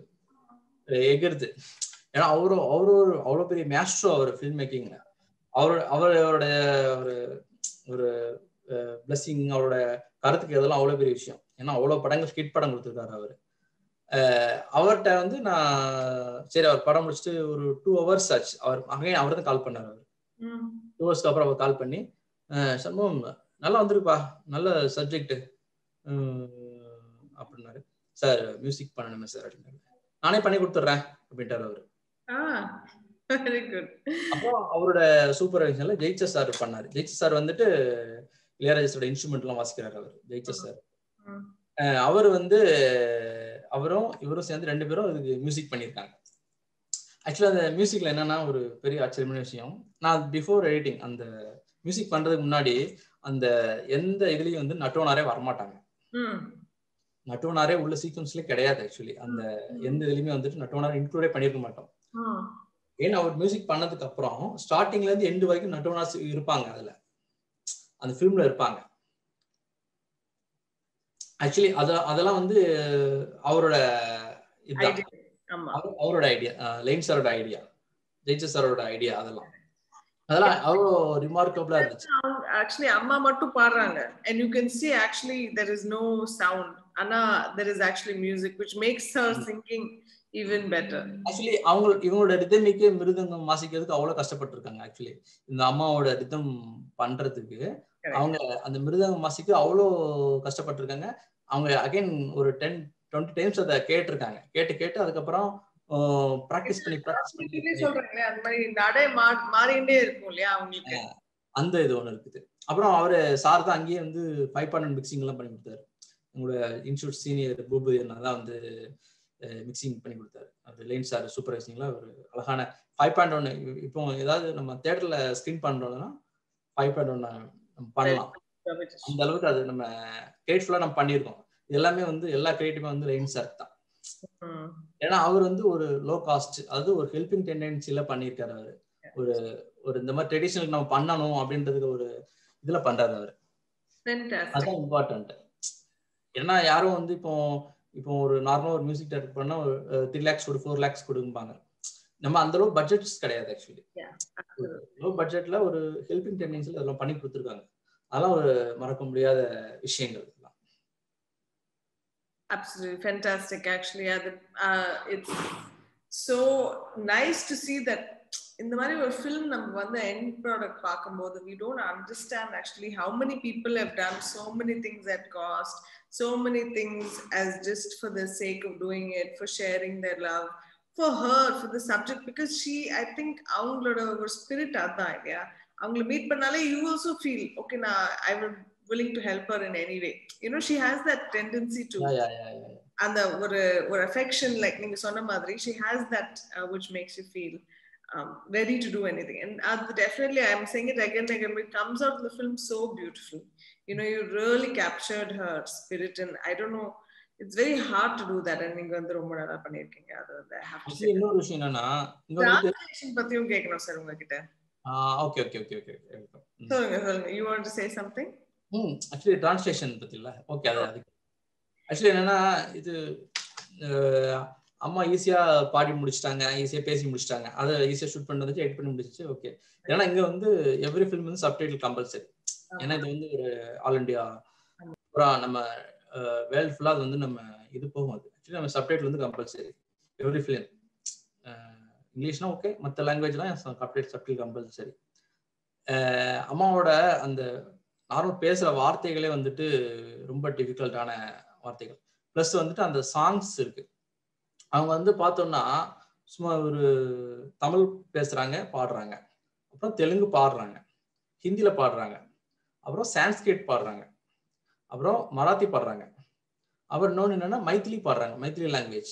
எகிருது ஏன்னா அவரும் அவரு ஒரு அவ்வளோ பெரிய மேஸ்ட்ரோ அவர் ஃபில்ம் மேக்கிங்ல அவர் அவரோட ஒரு ஒரு பிளஸ்ஸிங் அவரோட கருத்துக்கு இதெல்லாம் அவ்வளோ பெரிய விஷயம் ஏன்னா அவ்வளோ படங்கள் ஸ்கிட் படம் கொடுத்துருக்காரு அவர் அவர்கிட்ட வந்து நான் சரி அவர் படம் முடிச்சுட்டு ஒரு டூ ஹவர்ஸ் ஆச்சு அவர் அகைன் அவர் தான் கால் பண்ணார் அவர் ம். டூ ஹவர்ஸ்க்கு அப்புறம் அவர் கால் பண்ணி அஹ் சண்முகம் நல்லா வந்திருப்பா நல்ல சப்ஜெக்ட் அப்படின்னாரு சார் மியூசிக் பண்ணணுமே சார் அப்படின்னாரு நானே பண்ணி கொடுத்துட்றேன் அப்படின்ட்டாரு அவரு Ah, வெரி குட் அப்புறம் அவரோட சூப்பர்வைசன்ல ஜெயிச்ச சார் பண்ணாரு ஜெயிச்ச சார் வந்துட்டு இளையராஜாஸோட இன்ஸ்ட்ருமெண்ட் எல்லாம் வாசிக்கிறாரு அவர் ஜெயிச்ச சார் அவர் வந்து அவரும் இவரும் சேர்ந்து ரெண்டு பேரும் இதுக்கு மியூசிக் பண்ணியிருக்காங்க ஆக்சுவலா அந்த மியூசிக்ல என்னன்னா ஒரு பெரிய ஆச்சரியமான விஷயம் நான் பிஃபோர் எடிட்டிங் அந்த மியூசிக் பண்றதுக்கு முன்னாடி அந்த எந்த இதுலயும் வந்து நட்டோனாரே வரமாட்டாங்க நட்டோனாரே உள்ள சீக்வன்ஸ்ல கிடையாது ஆக்சுவலி அந்த எந்த இதுலயுமே வந்துட்டு நட்டோனார் இன்க்ளூடே பண்ணிருக்க மாட்டோம் ஏன்னா அவர் மியூசிக் பண்ணதுக்கு அப்புறம் ஸ்டார்டிங்ல இருந்து எண்டு வரைக்கும் நட்டோனாஸ் இருப்பாங்க அதுல அந்த ஃபிலிம்ல இருப்பாங்க ஆக்சுவலி அத அதெல்லாம் வந்து அவரோட இதுதான் அவரோட ஐடியா லைன் சாரோட ஐடியா ஜெயிச்ச சாரோட ஐடியா அதெல்லாம் அதெல்லாம் அவ்வளோ ரிமார்க்கபிளா இருந்துச்சு ஆக்சுவலி அம்மா மட்டும் பாடுறாங்க and you can see actually there is no sound ஆனா there is actually music which makes her singing even better actually அவங்க இவங்களோட ரிதமிக்கு மிருதங்கம் வாசிக்கிறதுக்கு அவ்வளவு கஷ்டப்பட்டிருக்காங்க ஆக்சுவலி இந்த அம்மாவோட ரிதம் பண்றதுக்கு அவங்க அந்த மிருதங்கம் வாசிக்க அவ்வளோ கஷ்டப்பட்டிருக்காங்க அவங்க அகைன் ஒரு டென் டுவெண்ட்டி டைம்ஸ் அதை கேட்டிருக்காங்க கேட்டு கேட்டு அதுக்கப்புறம் ப்ராக்டிஸ் பண்ணி ப்ராக்டிஸ் பண்ணி சொல்றாங்களே அந்த மாதிரி நடை மாறிண்டே இருக்கும் இல்லையா அவங்களுக்கு அந்த இது ஒண்ணு இருக்குது அப்புறம் அவரு சார் தான் அங்கேயே வந்து ஃபைவ் பாயிண்ட் மிக்சிங் எல்லாம் பண்ணி கொடுத்தாரு உங்களோட இன்ஸ்டியூட் சீனியர் பூபதி தான் வந்து மிக்சிங் பண்ணி கொடுத்தாரு அவர் லைன் சார் சூப்பர்வைசிங்ல ஒரு அழகான ஃபைவ் பாயிண்ட் ஒன்னு இப்போ ஏதாவது நம்ம தேட்டர்ல ஸ்கிரீன் பண்றோம்னா ஃபைவ் பாயிண்ட் ஒன்னு நம்ம பண்ணலாம் அந்த அளவுக்கு அது நம்ம கிரியேட்ஃபுல்லா நம்ம பண்ணியிருக்கோம் எல்லாமே வந்து எல்லா கிரியேட்டிவும் வந்து லைன் சார் தான் ஏன்னா அவர் வந்து ஒரு லோ காஸ்ட் அதாவது ஒரு ஹெல்பிங் டெண்டன்சில பண்ணியிருக்காரு அவரு ஒரு ஒரு இந்த மாதிரி ட்ரெடிஷனல் நம்ம பண்ணணும் அப்படின்றதுக்கு ஒரு இதுல பண்றாரு அவரு அதான் இம்பார்ட்டன்ட் ஏன்னா யாரும் வந்து இப்போ இப்போ ஒரு நார்மலா ஒரு மியூசிக் டைரக்ட் பண்ணா ஒரு த்ரீ லேக்ஸ் ஒரு ஃபோர் லேக்ஸ் கொடுப்பாங்க நம்ம அந்த அளவு பட்ஜெட்ஸ் கிடையாது ஆக்சுவலி லோ பட்ஜெட்ல ஒரு ஹெல்பிங் டெண்டன்சில அதெல்லாம் பண்ணி கொடுத்துருக்காங்க அதெல்லாம் ஒரு மறக்க முடியாத விஷயங்கள் absolutely fantastic actually yeah, the, uh, it's so nice to see that இந்த மாதிரி ஒரு ஃபிலிம் நம்ம வந்து எண்ட் ப்ராடக்ட் பார்க்கும்போது we don't understand actually how many people have done so many things at cost so many things as just for the sake of doing it for sharing their love for her for the subject because she I think அவங்களோட ஒரு spirit அதான் இல்லையா அவங்கள meet பண்ணாலே you also feel okay நான் I will willing to help her in any way you know she has that tendency to and the ஒரு ஒரு affection like நீங்க சொன்ன மாதிரி she has that uh, which makes you feel um, ready to do anything and uh, definitely i'm saying it again and again it comes out in the film so beautiful you know you really captured her spirit and i don't know it's very hard to do that and நீங்க வந்து ரொம்ப நல்லா பண்ணிருக்கீங்க அது வந்து i have to say இன்னொரு விஷயம் என்னன்னா translation பத்தியும் கேட்கணும் சார் உங்ககிட்ட ஓகே ஓகே ஓகே ஓகே சொல்லுங்க சொல்லுங்க you want to say something ம் ஆக்சுவலி டிரான்ஸ்லேஷன் பத்தில ஓகே அது அதுக்கு ஆக்சுவலி என்னன்னா இது அம்மா ஈஸியா பாடி முடிச்சிட்டாங்க ஈஸியா பேசி முடிச்சிட்டாங்க அதை ஈஸியா ஷூட் பண்ணுறதுக்கு எடிட் பண்ணி முடிச்சிச்சு ஓகே ஏன்னா இங்க வந்து எவ்ரி ஃபிலிம் வந்து சப்டைட்டில் கம்பல்சரி ஏன்னா இது வந்து ஒரு ஆல் இண்டியா அப்புறம் நம்ம வேர்ல்ட் ஃபுல்லா அது வந்து நம்ம இது போகும் அது ஆக்சுவலி நம்ம சப்டைட்டில் வந்து கம்பல்சரி எவ்ரி ஃபிலிம் இங்கிலீஷ்னா ஓகே மற்ற லாங்குவேஜ்லாம் சப்டைட் சப்டைல் கம்பல்சரி அம்மாவோட அந்த நார்மல் பேசுற வார்த்தைகளே வந்துட்டு ரொம்ப டிஃபிகல்ட்டான வார்த்தைகள் ப்ளஸ் வந்துட்டு அந்த சாங்ஸ் இருக்கு அவங்க வந்து பார்த்தோம்னா சும்மா ஒரு தமிழ் பேசுறாங்க பாடுறாங்க அப்புறம் தெலுங்கு பாடுறாங்க ஹிந்தியில பாடுறாங்க அப்புறம் சான்ஸ்கிரிட் பாடுறாங்க அப்புறம் மராத்தி பாடுறாங்க அப்புறம் இன்னொன்று என்னன்னா மைத்திலி பாடுறாங்க மைத்திலி லாங்குவேஜ்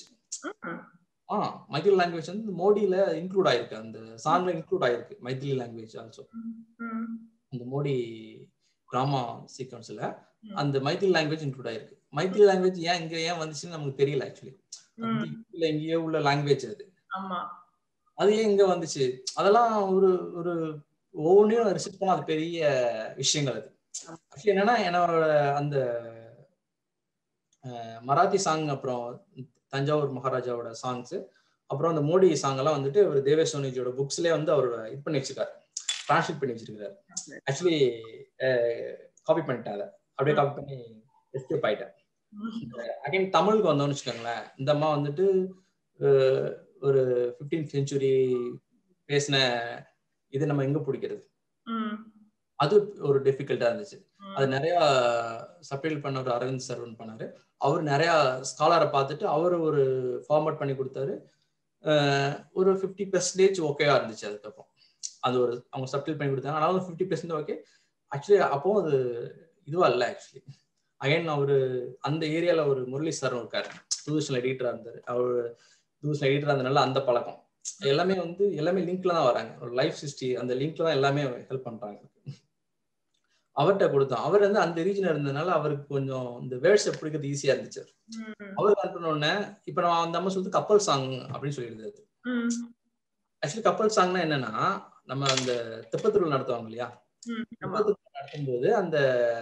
ஆ மைத்திலி லாங்குவேஜ் வந்து மோடியில இன்க்ளூட் ஆயிருக்கு அந்த சாங்ல இன்க்ளூட் ஆயிருக்கு மைத்திலி லாங்குவேஜ் ஆல்சோ அந்த மோடி டிராமா சீக்வன்ஸ்ல அந்த மைத்திலி லாங்குவேஜ் இன்க்ளூட் ஆயிருக்கு மைத்திலி லாங்குவேஜ் ஏன் இங்க ஏன் வந்துச்சுன்னு நமக்கு தெரியல ஆக்சுவலி இல்ல எங்கேயோ உள்ள லாங்குவேஜ் அது அது ஏன் இங்க வந்துச்சு அதெல்லாம் ஒரு ஒரு ஒவ்வொன்றையும் ரிசர்ச் பண்ண அது பெரிய விஷயங்கள் அது ஆக்சுவலி என்னன்னா என்னோட அந்த மராத்தி சாங் அப்புறம் தஞ்சாவூர் மகாராஜாவோட சாங்ஸ் அப்புறம் அந்த மோடி சாங் எல்லாம் வந்துட்டு அவர் தேவேஷ் சோனிஜியோட புக்ஸ்லயே வந்து அவர் இது பண்ணி வச்சிருக்காரு டிரான்ஸ்லேட் பண்ணி வச்சிருக்காரு ஆக்சுவலி காப்பி பண்ணிட்டேன் அதை அப்படியே காப்பி பண்ணி எஸ்கேப் ஆயிட்டேன் அகைன் தமிழுக்கு வந்தோம்னு வச்சுக்கோங்களேன் இந்த அம்மா வந்துட்டு ஒரு பிப்டீன் செஞ்சுரி பேசின இது நம்ம எங்க பிடிக்கிறது அது ஒரு டிஃபிகல்ட்டா இருந்துச்சு அது நிறைய சப்டைல் பண்ண ஒரு அரவிந்த் சர்வன் பண்ணாரு அவர் நிறைய ஸ்காலரை பார்த்துட்டு அவர் ஒரு ஃபார்மேட் பண்ணி கொடுத்தாரு ஒரு ஃபிஃப்டி பெர்சன்டேஜ் ஓகேவா இருந்துச்சு அதுக்கப்புறம் அது ஒரு அவங்க சப்டில் பண்ணி கொடுத்தாங்க ஆனாலும் ஃபிஃப்டி பெர்சன்ட் ஓகே ஆக்சுவலி அப்போ அது இதுவா இல்லை ஆக்சுவலி அகைன் அவர் அந்த ஏரியால ஒரு முரளி சார் இருக்காரு தூதர்ஷன் எடிட்டரா இருந்தார் அவர் தூதர்ஷன் எடிட்டரா இருந்தனால அந்த பழக்கம் எல்லாமே வந்து எல்லாமே லிங்க்ல தான் வராங்க ஒரு லைஃப் ஹிஸ்டரி அந்த லிங்க்ல தான் எல்லாமே ஹெல்ப் பண்றாங்க அவர்கிட்ட கொடுத்தோம் அவர் வந்து அந்த ரீஜன் இருந்ததுனால அவருக்கு கொஞ்சம் இந்த வேர்ட்ஸ் பிடிக்கிறது ஈஸியா இருந்துச்சு அவர் அனுப்பின உடனே இப்ப நான் அந்த அம்மா சொல்லிட்டு கப்பல் சாங் அப்படின்னு சொல்லியிருந்தது ஆக்சுவலி கப்பல் சாங்னா என்னன்னா நம்ம அந்த தெப்பத்திருவிழா நடத்துவாங்க இல்லையா தெப்பத்திருவிழா நடத்தும்போது அந்த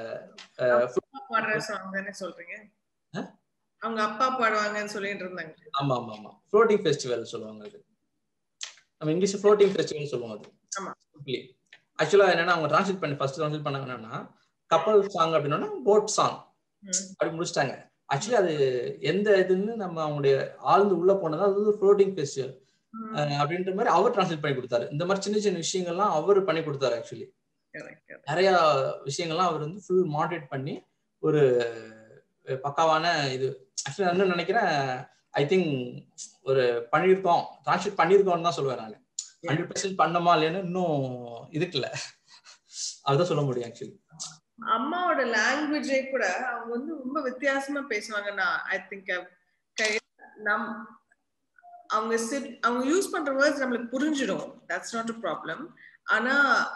பாடுற சாங் தானே சொல்றீங்க அவங்க அப்பா பாடுவாங்கன்னு சொல்லிட்டு இருந்தாங்க ஆமா ஆமா ஆமா ஃப்ளோட்டிங் ஃபெஸ்டிவல் சொல்லுவாங்க அது நம்ம இங்கிலீஷ் ஃப்ளோட்டிங் ஃபெஸ்டிவல் சொல்லுவோம் அது ஆமா ஆக்சுவலா என்னன்னா அவங்க டிரான்ஸ்லேட் பண்ணி ஃபர்ஸ்ட் டிரான்ஸ்லேட் பண்ணாங்க என்னன்னா கப்பல் சாங் அப்படின்னா போட் சாங் அப்படி முடிச்சிட்டாங்க ஆக்சுவலி அது எந்த இதுன்னு நம்ம அவங்களுடைய ஆழ்ந்து உள்ள போனதா அது ஃப்ளோட்டிங் ஃபெஸ்டிவல் அப்படின்ற மாதிரி அவர் டிரான்ஸ்லேட் பண்ணி கொடுத்தாரு இந்த மாதிரி சின்ன சின்ன விஷயங்கள்லாம் அவர் பண்ணி கொடுத்தாரு ஆக்சுவலி நிறைய விஷயங்கள்லாம் அவர் வந்து ஃபுல் மாடரேட் பண்ணி ஒரு பக்காவான இது ஆக்சுவலி நான் என்ன நினைக்கிறேன் ஐ திங்க் ஒரு பண்ணியிருக்கோம் டிரான்ஸ்லேட் பண்ணியிருக்கோம்னு தான் சொல்லுவேன் நான் ஹண்ட்ரட் பர்சன்ட் பண்ணமா இல்லைன்னு இன்னும் இதுக்குல அதுதான் சொல்ல முடியும் ஆக்சுவலி அம்மாவோட லாங்குவேஜே கூட அவங்க வந்து ரொம்ப வித்தியாசமா பேசுவாங்க நான் ஐ திங்க் நம் அவங்க அவங்க யூஸ் பண்ற வேர்ட்ஸ் நம்மளுக்கு புரிஞ்சிடும் தட்ஸ் நாட் அ ப்ராப்ளம் ஆனா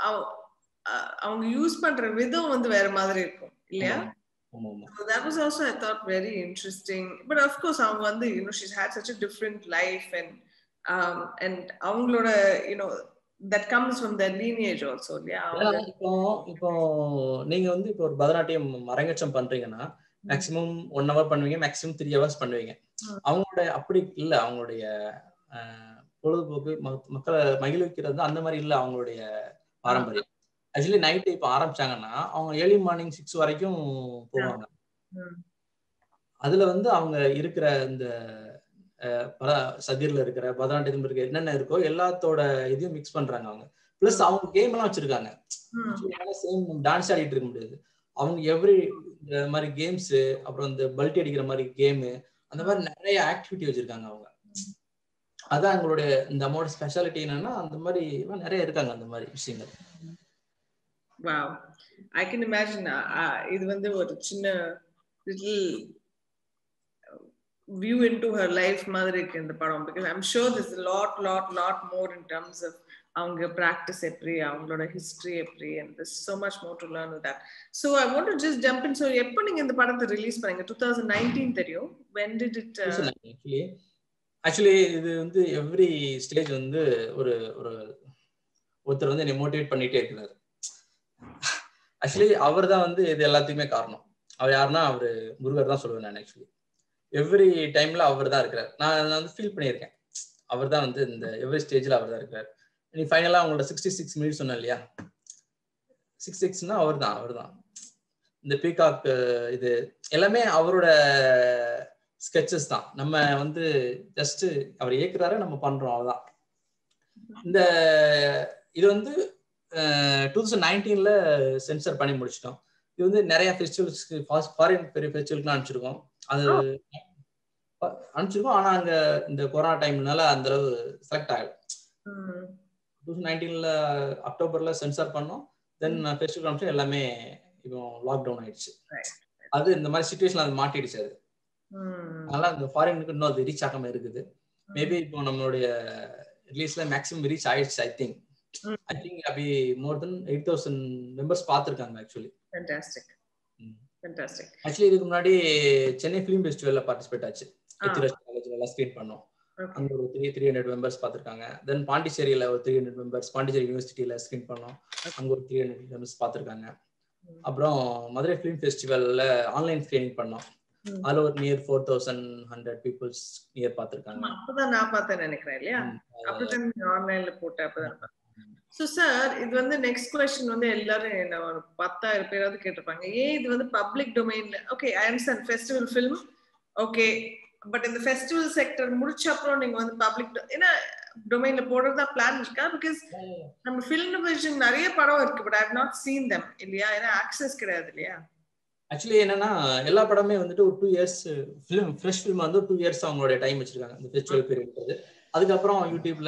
அவங்க யூஸ் பண்ற விதம் வந்து வேற மாதிரி இருக்கும் இல்லையா So that was also, I thought, very interesting. But of course, அவங்க வந்து, you know, she's had such a different life and um, and அவங்களோட, you know, that comes from their lineage also, இல்லையா? இப்போ இப்போ நீங்க வந்து இப்போ ஒரு பரதநாட்டியம் அரங்கேற்றம் பண்றீங்கன்னா மேக்ஸிமம் ஒன் ஹவர் பண்ணுவீங்க மேக்ஸிமம் த்ரீ ஹவர்ஸ் பண்ணுவீங்க அவங்களோட அப்படி இல்ல அவங்களுடைய பொழுதுபோக்கு மக்களை மகிழ்விக்கிறது அந்த மாதிரி இல்ல அவங்களுடைய பாரம்பரியம் ஆக்சுவலி நைட் இப்போ ஆரம்பிச்சாங்கன்னா அவங்க ஏர்லி மார்னிங் சிக்ஸ் வரைக்கும் போவாங்க அதுல வந்து அவங்க இருக்கிற இந்த சதிர்ல இருக்கிற பரதநாட்டியம் இருக்க என்னென்ன இருக்கோ எல்லாத்தோட இதையும் மிக்ஸ் பண்றாங்க அவங்க பிளஸ் அவங்க கேம் எல்லாம் வச்சிருக்காங்க சேம் டான்ஸ் ஆடிட்டு இருக்க முடியாது அவங்க எவ்ரி இந்த மாதிரி கேம்ஸ் அப்புறம் இந்த பல்ட்டி அடிக்கிற மாதிரி கேமு அந்த மாதிரி நிறைய ஆக்டிவிட்டி வச்சிருக்காங்க அவங்க அதான் எங்களுடைய இந்த அம்மாவோட ஸ்பெஷாலிட்டி என்னன்னா அந்த மாதிரி நிறைய இருக்காங்க அந்த மாதிரி விஷயங்கள் வாவ் ஐ கேன் இமேஜின் இது வந்து ஒரு சின்ன little view into her life மாதிரி இருக்கு இந்த படம் because I'm sure this lot lot lot more in terms of அவங்க ப்ராக்டிஸ் எப்படி அவங்களோட ஹிஸ்டரி எப்படி and this so much more to learn that so I want to just jump in so எப்போ நீங்க இந்த படத்தை ரிலீஸ் பண்ணீங்க டூ தௌசண்ட் நைன்டீன் தெரியும் when did it actually actually இது வந்து எவ்ரி ஸ்டேஜ் வந்து ஒரு ஒரு ஒருத்தர் வந்து என்னை மோட்டிவேட் பண்ணிட்டே இருக்கிறாரு ஆக்சுவலி அவர் தான் வந்து இது எல்லாத்துக்குமே காரணம் அவர் யாருன்னா அவர் முருகர் தான் சொல்லுவேன் நான் ஆக்சுவலி எவ்ரி டைம்ல அவர் தான் இருக்கிறார் நான் நான் வந்து ஃபீல் பண்ணியிருக்கேன் அவர் தான் வந்து இந்த எவ்ரி ஸ்டேஜில் அவர் தான் இருக்கிறார் நீ ஃபைனலாக அவங்களோட சிக்ஸ்டி சிக்ஸ் மினிட்ஸ் சொன்னேன் இல்லையா சிக்ஸ் சிக்ஸ்னா அவர் தான் அவர் தான் இந்த பீகாக் இது எல்லாமே அவரோட ஸ்கெச்சஸ் தான் நம்ம வந்து ஜஸ்ட் அவர் இயக்குறாரு நம்ம பண்றோம் அவ்வளோதான் இந்த இது வந்து டூ தௌசண்ட் நைன்டீன்ல சென்சர் பண்ணி முடிச்சிட்டோம் இது வந்து நிறைய ஃபெஸ்டிவல்ஸ்க்கு ஃபாரின் பெரிய ஃபெஸ்டிவலுக்குலாம் அனுப்பிச்சிருக்கோம் அது அனுப்பிச்சிருக்கோம் ஆனா அங்க இந்த கொரோனா டைம்னால அந்த அளவு செலக்ட் ஆகல டூ தௌசண்ட் நைன்டீன்ல அக்டோபர்ல சென்சார் பண்ணோம் தென் ஃபெஸ்டிவல் அனுப்பிச்சு எல்லாமே இப்போ லாக்டவுன் ஆயிடுச்சு அது இந்த மாதிரி சுச்சுவேஷன் அது மாட்டிடுச்சு அது அதனால அந்த ஃபாரினுக்கு இன்னும் அது ரீச் ஆகாம இருக்குது மேபி இப்போ நம்மளுடைய ரிலீஸ்ல மேக்ஸிமம் ரீச் ஆயிடுச்சு ஐ திங்க் ஐ திங்க் அப்படி more than eight thousand members பார்த்துருக்காங்க ஆக்சுவலி ஃபேண்டாஸ்டிக் ஃபேண்டாஸ்டிக் ஆக்சுவலி இதுக்கு முன்னாடி சென்னை ஃபிலிம் ஃபெஸ்டிவல்ல பார்ட்டிசிபேட் ஆச்சு எத்திராஜ் காலேஜ்ல எல்லாம் ஸ்க்ரீன் பண்ணோம் அங்க ஒரு த்ரீ த்ரீ ஹண்ட்ரட் மெம்பர்ஸ் பார்த்துருக்காங்க தென் பாண்டிச்சேரியில ஒரு த்ரீ ஹண்ட்ரட் மெம்பர்ஸ் பாண்டிச்சேரி யூனிவர்சிட்டியில ஸ்க்ரீன் பண்ணோம் அங்க ஒரு த்ரீ ஹண்ட்ரட் மெம்பர்ஸ் பார்த்துருக்காங்க அப்புறம் மதுரை ஃபிலிம் ஃபெஸ்டிவல்ல ஆன்லைன் ஸ்கிரீனிங் பண்ணோம் அதுல ஒரு near four thousand hundred peoples near பார்த்துருக்காங்க அப்பதான் நான் பார்த்தேன் நினைக்கிறேன் இல்லையா அப்பதான் ஆன்லைன்ல போட்டேன் அப்பதான் ஸோ சார் இது வந்து நெக்ஸ்ட் கொஸ்டின் வந்து எல்லாரும் என்ன ஒரு பத்தாயிரம் பேராவது கேட்டிருப்பாங்க ஏன் இது வந்து பப்ளிக் டொமைன்ல okay I understand festival film okay but இந்த ஃபெஸ்டிவல் செக்டர் முடிச்ச அப்புறம் நீங்க வந்து பப்ளிக் ஏன்னா டொமைன்ல போடுறதா பிளான் இருக்கா பிகாஸ் நம்ம ஃபிலிம் டிவிஷன் நிறைய படம் இருக்கு but I have not seen them இல்லையா ஏன்னா ஆக்சஸ் கிடையாது இல்லையா ஆக்சுவலி என்னன்னா எல்லா படமே வந்துட்டு ஒரு two years film fresh film வந்து டூ இயர்ஸ் அவங்களுடைய டைம் வச்சிருக்காங்க இந்த ஃபெஸ்டிவல் பீரியட் அதுக்கப்புறம் யூடியூப்ல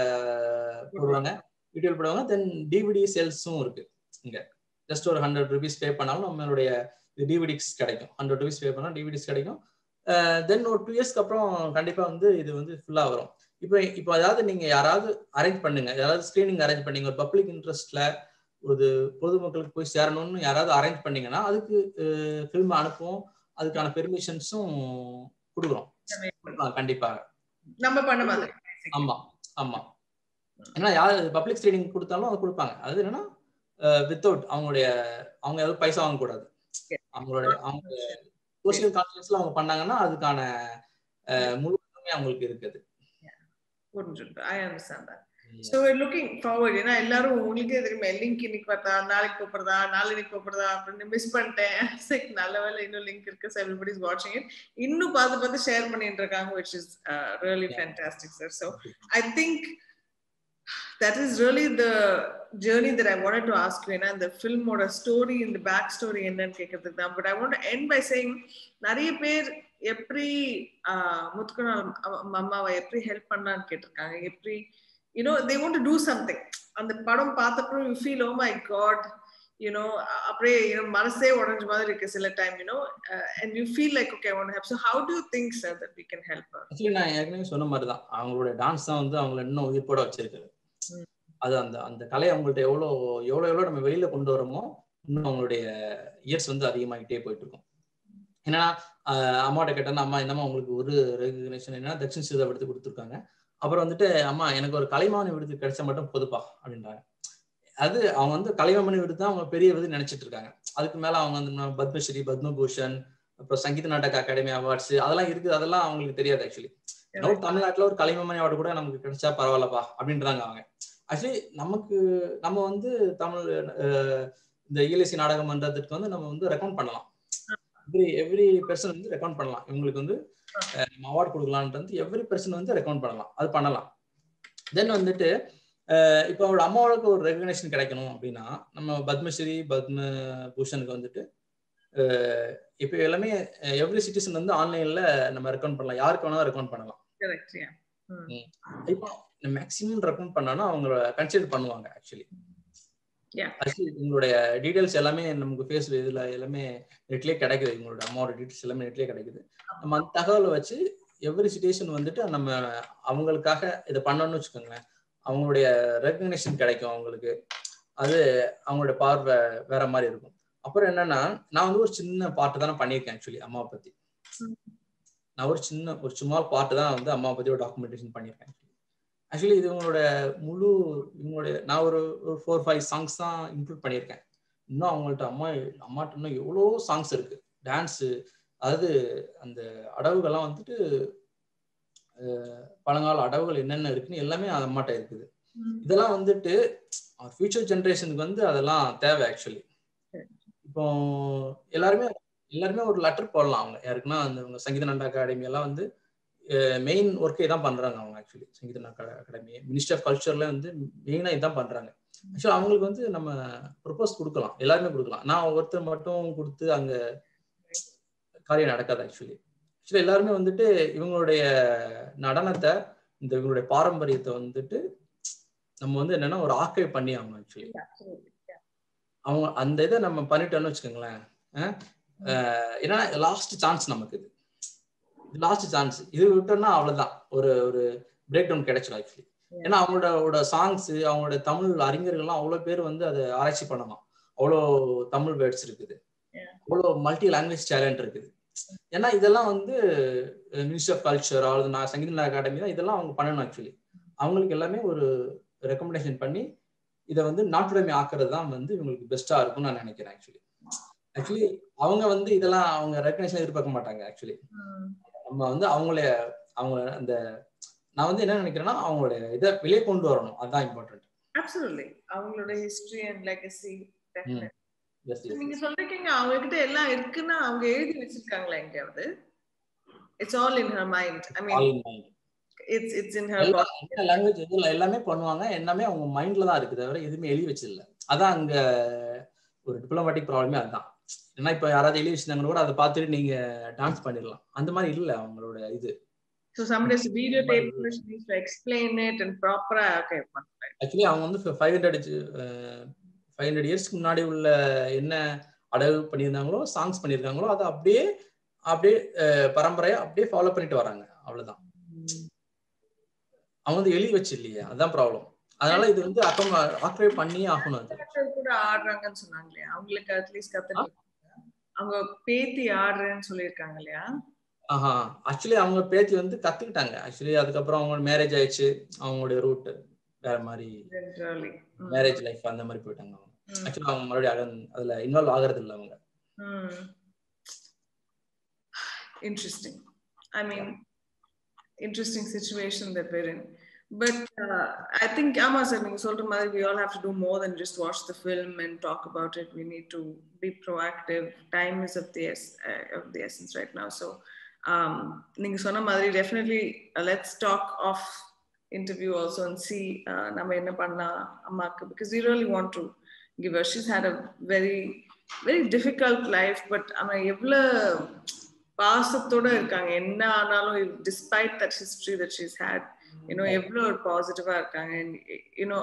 போடுவாங்க யூடியூப் போடுவாங்க தென் டிவிடி சேல்ஸும் இருக்கு இங்க ஜஸ்ட் ஒரு ஹண்ட்ரட் ருபீஸ் பே பண்ணாலும் நம்மளுடைய டிவிடிஸ் கிடைக்கும் ஹண்ட்ரட் ருபீஸ் பே பண்ணால் டிவிடிஸ் கிடைக்கும் தென் ஒரு டூ இயர்ஸ்க்கு அப்புறம் கண்டிப்பா வந்து இது வந்து ஃபுல்லா வரும் இப்போ இப்போ அதாவது நீங்க யாராவது அரேஞ்ச் பண்ணுங்க யாராவது ஸ்கிரீனிங் அரேஞ்ச் பண்ணீங்க ஒரு பப்ளிக் இன்ட்ரெஸ்ட்ல ஒரு பொதுமக்களுக்கு போய் சேரணும்னு யாராவது அரேஞ்ச் பண்ணீங்கன்னா அதுக்கு ஃபில்ம் அனுப்புவோம் அதுக்கான பெர்மிஷன்ஸும் கொடுக்குறோம் கண்டிப்பாக நம்ம பண்ண மாதிரி ஆமா ஆமா ஏன்னா யார் பப்ளிக் ஸ்கிரீனிங் கொடுத்தாலும் அது கொடுப்பாங்க அது என்னன்னா வித்தவுட் அவங்களுடைய அவங்க எதுவும் பைசா வாங்கக்கூடாது அவங்களுடைய அவங்க சோசியல் கான்ஃபரன்ஸ்ல அவங்க பண்ணாங்கன்னா அதுக்கான முழு அவங்களுக்கு இருக்குது புரிஞ்சுட்டு I understand that so looking forward ஏன்னா எல்லாரும் உங்களுக்கே தெரியுமா லிங்க் இன்னைக்கு பார்த்தா நாளைக்கு போப்படுறதா நாளைக்கு போப்படுறதா அப்படின்னு மிஸ் பண்ணிட்டேன் சரி நல்ல வேலை இன்னும் லிங்க் இருக்கு ஸோ எவ்ரிபடி இஸ் வாட்சிங் இட் இன்னும் பார்த்து பார்த்து ஷேர் பண்ணிட்டு இருக்காங்க which is really fantastic sir so I think that is really the journey that I wanted to ask you. And the film or a story in the back story என்னன்னு கேட்கறதுக்கு தான் but I want end by saying நிறைய பேர் எப்படி முத்துக்கணும் அம்மாவை எப்படி help பண்ணான்னு கேட்டிருக்காங்க எப்படி you know they want to do something அந்த படம் பார்த்தப்பறம் you feel oh my God you know அப்படியே யூனோ மனசே உடஞ்ச மாதிரி இருக்கு சில time you know and you feel like okay one help so how to think sir that we can help actually நான் ஏற்கனவே சொன்ன மாதிரி தான் அவங்களோட டான்ஸ் தான் வந்து அவங்கள இன்னும் உயிர்ப்போட வச்சிருக்குது அது அந்த அந்த கலையை அவங்கள்ட்ட எவ்வளோ எவ்வளோ எவ்வளோ நம்ம வெளியில கொண்டு வரோமோ இன்னும் அவங்களுடைய இயர்ஸ் வந்து அதிகமாகிட்டே போயிட்டு இருக்கும் ஏன்னா அம்மாட்ட கேட்டேன்னா அம்மா என்னம்மா உங்களுக்கு ஒரு ரெகக்னேஷன் என்னன்னா தட்சின் சிதா விடுத்து கொடுத்துருக்காங்க அப்புறம் வந்துட்டு அம்மா எனக்கு ஒரு கலைமானி விருது கிடைச்சா மட்டும் பொதுப்பா அப்படின்றாங்க அது அவங்க வந்து கலைமாமணி விருது தான் அவங்க பெரிய விருது நினைச்சிட்டு இருக்காங்க அதுக்கு மேல அவங்க வந்து பத்மஸ்ரீ பத்மபூஷன் அப்புறம் சங்கீத நாடக அகாடமி அவார்ட்ஸ் அதெல்லாம் இருக்குது அதெல்லாம் அவங்களுக்கு தெரியாது ஆக்சுவலி தமிழ்நாட்டுல ஒரு கலைமாமணி அவார்டு கூட நமக்கு கிடைச்சா பரவாயில்லப்பா அப்படின்றாங்க அவங்க ஆக்சுவலி நமக்கு நம்ம வந்து தமிழ் இந்த இஎல்எஸ்சி நாடகம் பண்றதுக்கு வந்து நம்ம வந்து ரெக்கமெண்ட் பண்ணலாம் எவ்ரி எவ்ரி பர்சன் வந்து ரெக்கமெண்ட் பண்ணலாம் இவங்களுக்கு வந்து நம்ம அவார்ட் கொடுக்கலான்ட்டு எவ்ரி பர்சன் வந்து ரெக்கமெண்ட் பண்ணலாம் அது பண்ணலாம் தென் வந்துட்டு இப்போ அவரோட அம்மாவோட ஒரு ரெகக்னேஷன் கிடைக்கணும் அப்படின்னா நம்ம பத்மஸ்ரீ பத்ம பூஷனுக்கு வந்துட்டு இப்போ எல்லாமே எவ்ரி சிட்டிசன் வந்து ஆன்லைன்ல நம்ம ரெக்கமெண்ட் பண்ணலாம் யாருக்கு வேணாலும் ரெக்கமெண்ட் பண்ணலாம் இப்போ மேக்ஸிமம் ரெக்கமெண்ட் பண்ணாலும் அவங்க கன்சிடர் பண்ணுவாங்க ஆக்சுவலி ஆக்சுவலி உங்களுடைய டீடைல்ஸ் எல்லாமே நமக்கு ஃபேஸ் இதுல எல்லாமே நெட்லயே கிடைக்குது உங்களோட அம்மாவோட டீடைல்ஸ் எல்லாமே நெட்லயே கிடைக்குது நம்ம அந்த தகவலை வச்சு எவ்ரி சிச்சுவேஷன் வந்துட்டு நம்ம அவங்களுக்காக இதை பண்ணணும்னு வச்சுக்கோங்களேன் அவங்களுடைய ரெக்கக்னேஷன் கிடைக்கும் அவங்களுக்கு அது அவங்களுடைய பார்வை வேற மாதிரி இருக்கும் அப்புறம் என்னன்னா நான் வந்து ஒரு சின்ன பாட்டு தானே பண்ணியிருக்கேன் ஆக்சுவலி அம்மாவை பத்தி நான் ஒரு சின்ன ஒரு சும்மா பாட்டு தான் வந்து அம்மாவை பத்தி ஒரு டாக்குமெண்டேஷன் பண்ணியிருக்கேன் ஆக்சுவலி இது இவங்களோட முழு இவங்களுடைய நான் ஒரு ஒரு ஃபோர் ஃபைவ் சாங்ஸ் தான் இன்க்ளூட் பண்ணியிருக்கேன் இன்னும் அவங்கள்ட்ட அம்மா அம்மாட்ட இன்னும் எவ்வளோ சாங்ஸ் இருக்கு டான்ஸு அதாவது அந்த அடவுகள்லாம் வந்துட்டு பழங்கால அடவுகள் என்னென்ன இருக்குன்னு எல்லாமே அம்மாட்ட இருக்குது இதெல்லாம் வந்துட்டு ஃபியூச்சர் ஜென்ரேஷனுக்கு வந்து அதெல்லாம் தேவை ஆக்சுவலி இப்போ எல்லாருமே எல்லாருமே ஒரு லெட்டர் போடலாம் அவங்க யாருக்குன்னா அந்த சங்கீத நண்டா அகாடமி எல்லாம் வந்து மெயின் ஒர்க்கே தான் பண்றாங்க அவங்க ஆக்சுவலி சங்கீத அகாடமி மினிஸ்டர் ஆஃப் கல்ச்சர்ல வந்து மெயினா இதான் பண்றாங்க ஆக்சுவலி அவங்களுக்கு வந்து நம்ம ப்ரொபோஸ் கொடுக்கலாம் எல்லாருமே கொடுக்கலாம் நான் ஒருத்தர் மட்டும் கொடுத்து அங்க காரியம் நடக்காது ஆக்சுவலி ஆக்சுவலி எல்லாருமே வந்துட்டு இவங்களுடைய நடனத்தை இந்த இவங்களுடைய பாரம்பரியத்தை வந்துட்டு நம்ம வந்து என்னன்னா ஒரு ஆக்கைவ் பண்ணி ஆகணும் ஆக்சுவலி அவங்க அந்த இதை நம்ம பண்ணிட்டோம்னு வச்சுக்கோங்களேன் ஏன்னா லாஸ்ட் சான்ஸ் நமக்கு இது லாஸ்ட் சான்ஸ் இது விட்டோம்னா அவ்வளவுதான் ஒரு ஒரு பிரேக் டவுன் கிடைச்சிடும் ஆக்சுவலி ஏன்னா அவங்களோட சாங்ஸ் அவங்களோட தமிழ் அறிஞர்கள்லாம் அவ்வளவு பேர் வந்து அதை ஆராய்ச்சி பண்ணலாம் அவ்வளோ தமிழ் வேர்ட்ஸ் இருக்குது அவ்வளோ மல்டி லாங்குவேஜ் டேலண்ட் இருக்குது ஏன்னா இதெல்லாம் வந்து மினிஸ்டர் ஆஃப் கல்ச்சர் அவ்வளவு நான் சங்கீத அகாடமி தான் இதெல்லாம் அவங்க பண்ணணும் ஆக்சுவலி அவங்களுக்கு எல்லாமே ஒரு ரெக்கமெண்டேஷன் பண்ணி இதை வந்து நாட்டுடைமை ஆக்குறது தான் வந்து இவங்களுக்கு பெஸ்டா இருக்கும்னு நான் நினைக்கிறேன் ஆக்சுவலி ஆக்சுவலி அவங்க வந்து இதெல்லாம் அவங்க ரெக்கக்னேஷன் எதிர்பார்க்க மாட்டாங்க ஆக்சுவலி நம்ம வந்து அவங்கள அவங்க அந்த நான் வந்து என்ன நினைக்கிறேன்னா அவங்களுடைய இதை வெளியே கொண்டு வரணும் அதுதான் இம்பார்ட்டன்ட் அப்சல்யூட்லி அவங்களோட ஹிஸ்டரி அண்ட் லெகசி நீங்க சொல்றீங்க அவங்க கிட்ட எல்லாம் இருக்குன்னா அவங்க எழுதி வச்சிருக்காங்களா எங்கேயாவது it's all in her mind I mean it's it's in her language இதுல எல்லாமே பண்ணுவாங்க எல்லாமே அவங்க மைண்ட்ல தான் இருக்குது தவிர எதுவுமே எழுதி வச்சதில்ல அதான் அங்க ஒரு டிப்ளமேட்டிக் ப்ராப்ளமே அதுதான் ஏன்னா இப்ப யாராவது எழுதி வச்சிருந்தாங்க கூட அதை பார்த்துட்டு நீங்க டான்ஸ் பண்ணிடலாம் அந்த மாதிரி இல்ல அவங்களோட இது So somebody has to videotape it, she needs to explain it and proper okay. Actually அவங்க வந்து ஃபைவ் ஹண்ட்ரட் ஃபைவ் ஹண்ட்ரட் இயர்ஸ்க்கு முன்னாடி உள்ள என்ன அடகு பண்ணியிருந்தாங்களோ சாங்ஸ் பண்ணியிருக்காங்களோ அதை அப்படியே அப்படியே அஹ், பரம்பரையா அப்படியே ஃபாலோ பண்ணிட்டு வராங்க அவ்வளவுதான் அவங்க வந்து எழுதி வச்சு இல்லையா அதான் ப்ராப்ளம் அதனால இது வந்து அக்கம் ஆக்குபை பண்ணி ஆகணும் அது Actors கூட ஆடுறாங்கன்னு சொன்னாங்க இல்லையா அவங்களுக்கு அட்லீஸ்ட் கத்துட்டு அவங்க பேத்தி ஆடுறேன்னு சொல்லியிருக்காங்க இல்லையா ஆஹா ஆக்சுவலி அவங்க பேத்தி வந்து கத்துக்கிட்டாங்க ஆக்சுவலி அதுக்கப்புறம் அவங்க மேரேஜ் ஆயிடுச்சு அவங்களுடைய ரூட் வேற மாதிரி Generally. ம். மேரேஜ் லைஃப் அந்த மாதிரி போயிட்டாங்க அவங்க ம். ஆக்சுவலி அவங்க மறுபடியும் அகன் அதுல இன்வால்வ் ஆகுறது இல்லை அவங்க Hmm. Interesting. I mean, interesting situation that we're in. But uh, I think Amma said, நீங்க சொல்ற மாதிரி we all have to do more than just watch the film and talk about it. We need to be proactive. Time is of the, es- uh, of the essence right now. So, um, நீங்க சொன்ன மாதிரி definitely uh, let's talk off interview also and see uh, நம்ம என்ன பண்ணலாம் அம்மாக்கு because we really want to give her. She's had a very very difficult life but அவன் எவ்வளோ பாசத்தோட இருக்காங்க என்ன ஆனாலும் despite that history that she's had you know எவ்வளோ ஒரு பாசிட்டிவா இருக்காங்க you know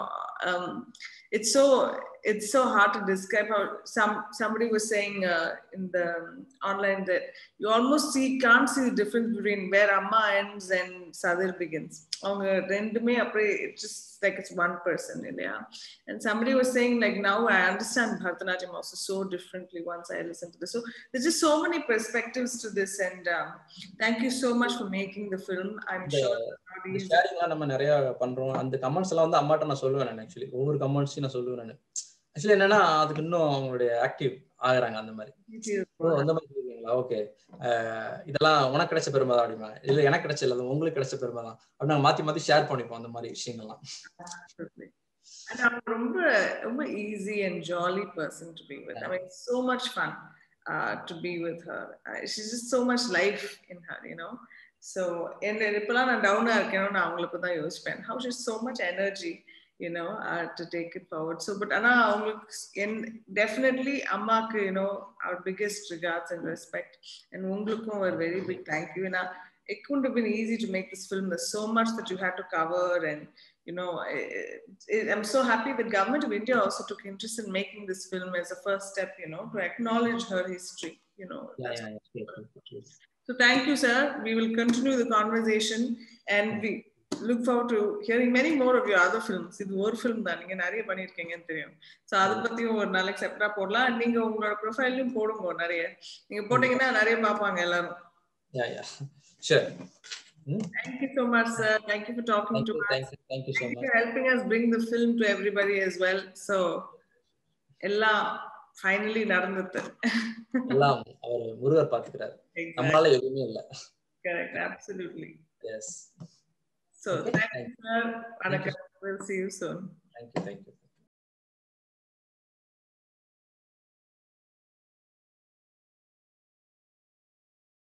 it's so it's so hard to describe how some somebody was saying uh, in the um, online that you almost see can't see the difference between where amma ends and sadir begins அவங்க ரெண்டுமே அப்படியே it's just like it's one person இல்லையா and somebody was saying like now i understand bharatanatyam also so differently once i listened to this so there's just so many perspectives to this and um, thank you so much for making the film i'm The- sure it's not easy. ஷேரிங்லாம் நம்ம நிறைய பண்றோம் அந்த comments எல்லாம் வந்து அம்மாட்ட நான் சொல்லுவேன் நான் ஆக்சுவலி ஒவ்வொரு கமெண்ட்ஸையும் நான் சொல்லுவேன் நான் ஆக்சுவலி என்னன்னா அதுக்கு இன்னும் அவங்களுடைய ஆக்டிவ் ஆகுறாங்க அந்த மாதிரி ஓ அந்த மாதிரி சொல்லுவீங்களா ஓகே இதெல்லாம் உனக்கு கிடைச்ச பெருமை தான் அப்படிம்பாங்க இல்ல எனக்கு கிடைச்ச இல்ல அது உங்களுக்கு கிடைச்ச பெருமை தான் அப்படி நாங்க மாத்தி மாத்தி ஷேர் பண்ணிப்போம் அந்த மாதிரி விஷயங்கள்லாம் Absolutely. And I'm ரொம்ப ரொம்ப easy and jolly person to be with. I mean, so much fun uh, to be with her. Uh, she's just so much life in her, you know. So, and இப்பெல்லாம் நான் டவுனா இருக்கேன்னு நான் அவங்களுக்கு தான் யோசிப்பேன் how she's so much energy you know uh, to take it forward so but ஆனா அவங்களுக்கு என் definitely அம்மாக்கு you know our biggest regards and respect and உங்களுக்கும் ஒரு very big thank you ஏன்னா it couldn't have been easy to make this film there's so much that you had to cover and you know, it, it, I'm so happy the government of India also took interest in making this film as a first step, you know, to acknowledge her history, you know. Yeah, that's- yeah, yeah. Yes, yes, yes. So thank you, sir. We will continue the conversation and we look forward to hearing many more of your other films. இது ஒரு film தான் நீங்க நிறைய பண்ணிருக்கீங்கன்னு தெரியும் so அதை பத்தியும் ஒரு நாளைக்கு செப்பரா போடலாம் And நீங்க உங்களோட ப்ரொஃபைல்லையும் போடுங்க நிறைய நீங்க போட்டீங்கன்னா நிறைய பார்ப்பாங்க எல்லாரும் Yeah, yeah. Sure. Hmm? Thank you so much, sir. Thank you for talking Thank to you, us. thank you, thank you so Thank you much. for helping us bring the film to everybody as well. So, எல்லாம் finally நடந்தது. எல்லாம் அவர் Murugar பாத்துக்கிறாரு exactly. நம்மளால எதுவுமே இல்ல Correct. Absolutely. Yes So, Okay. thank you, sir. Vanakkam. We'll see you soon. Thank you thank you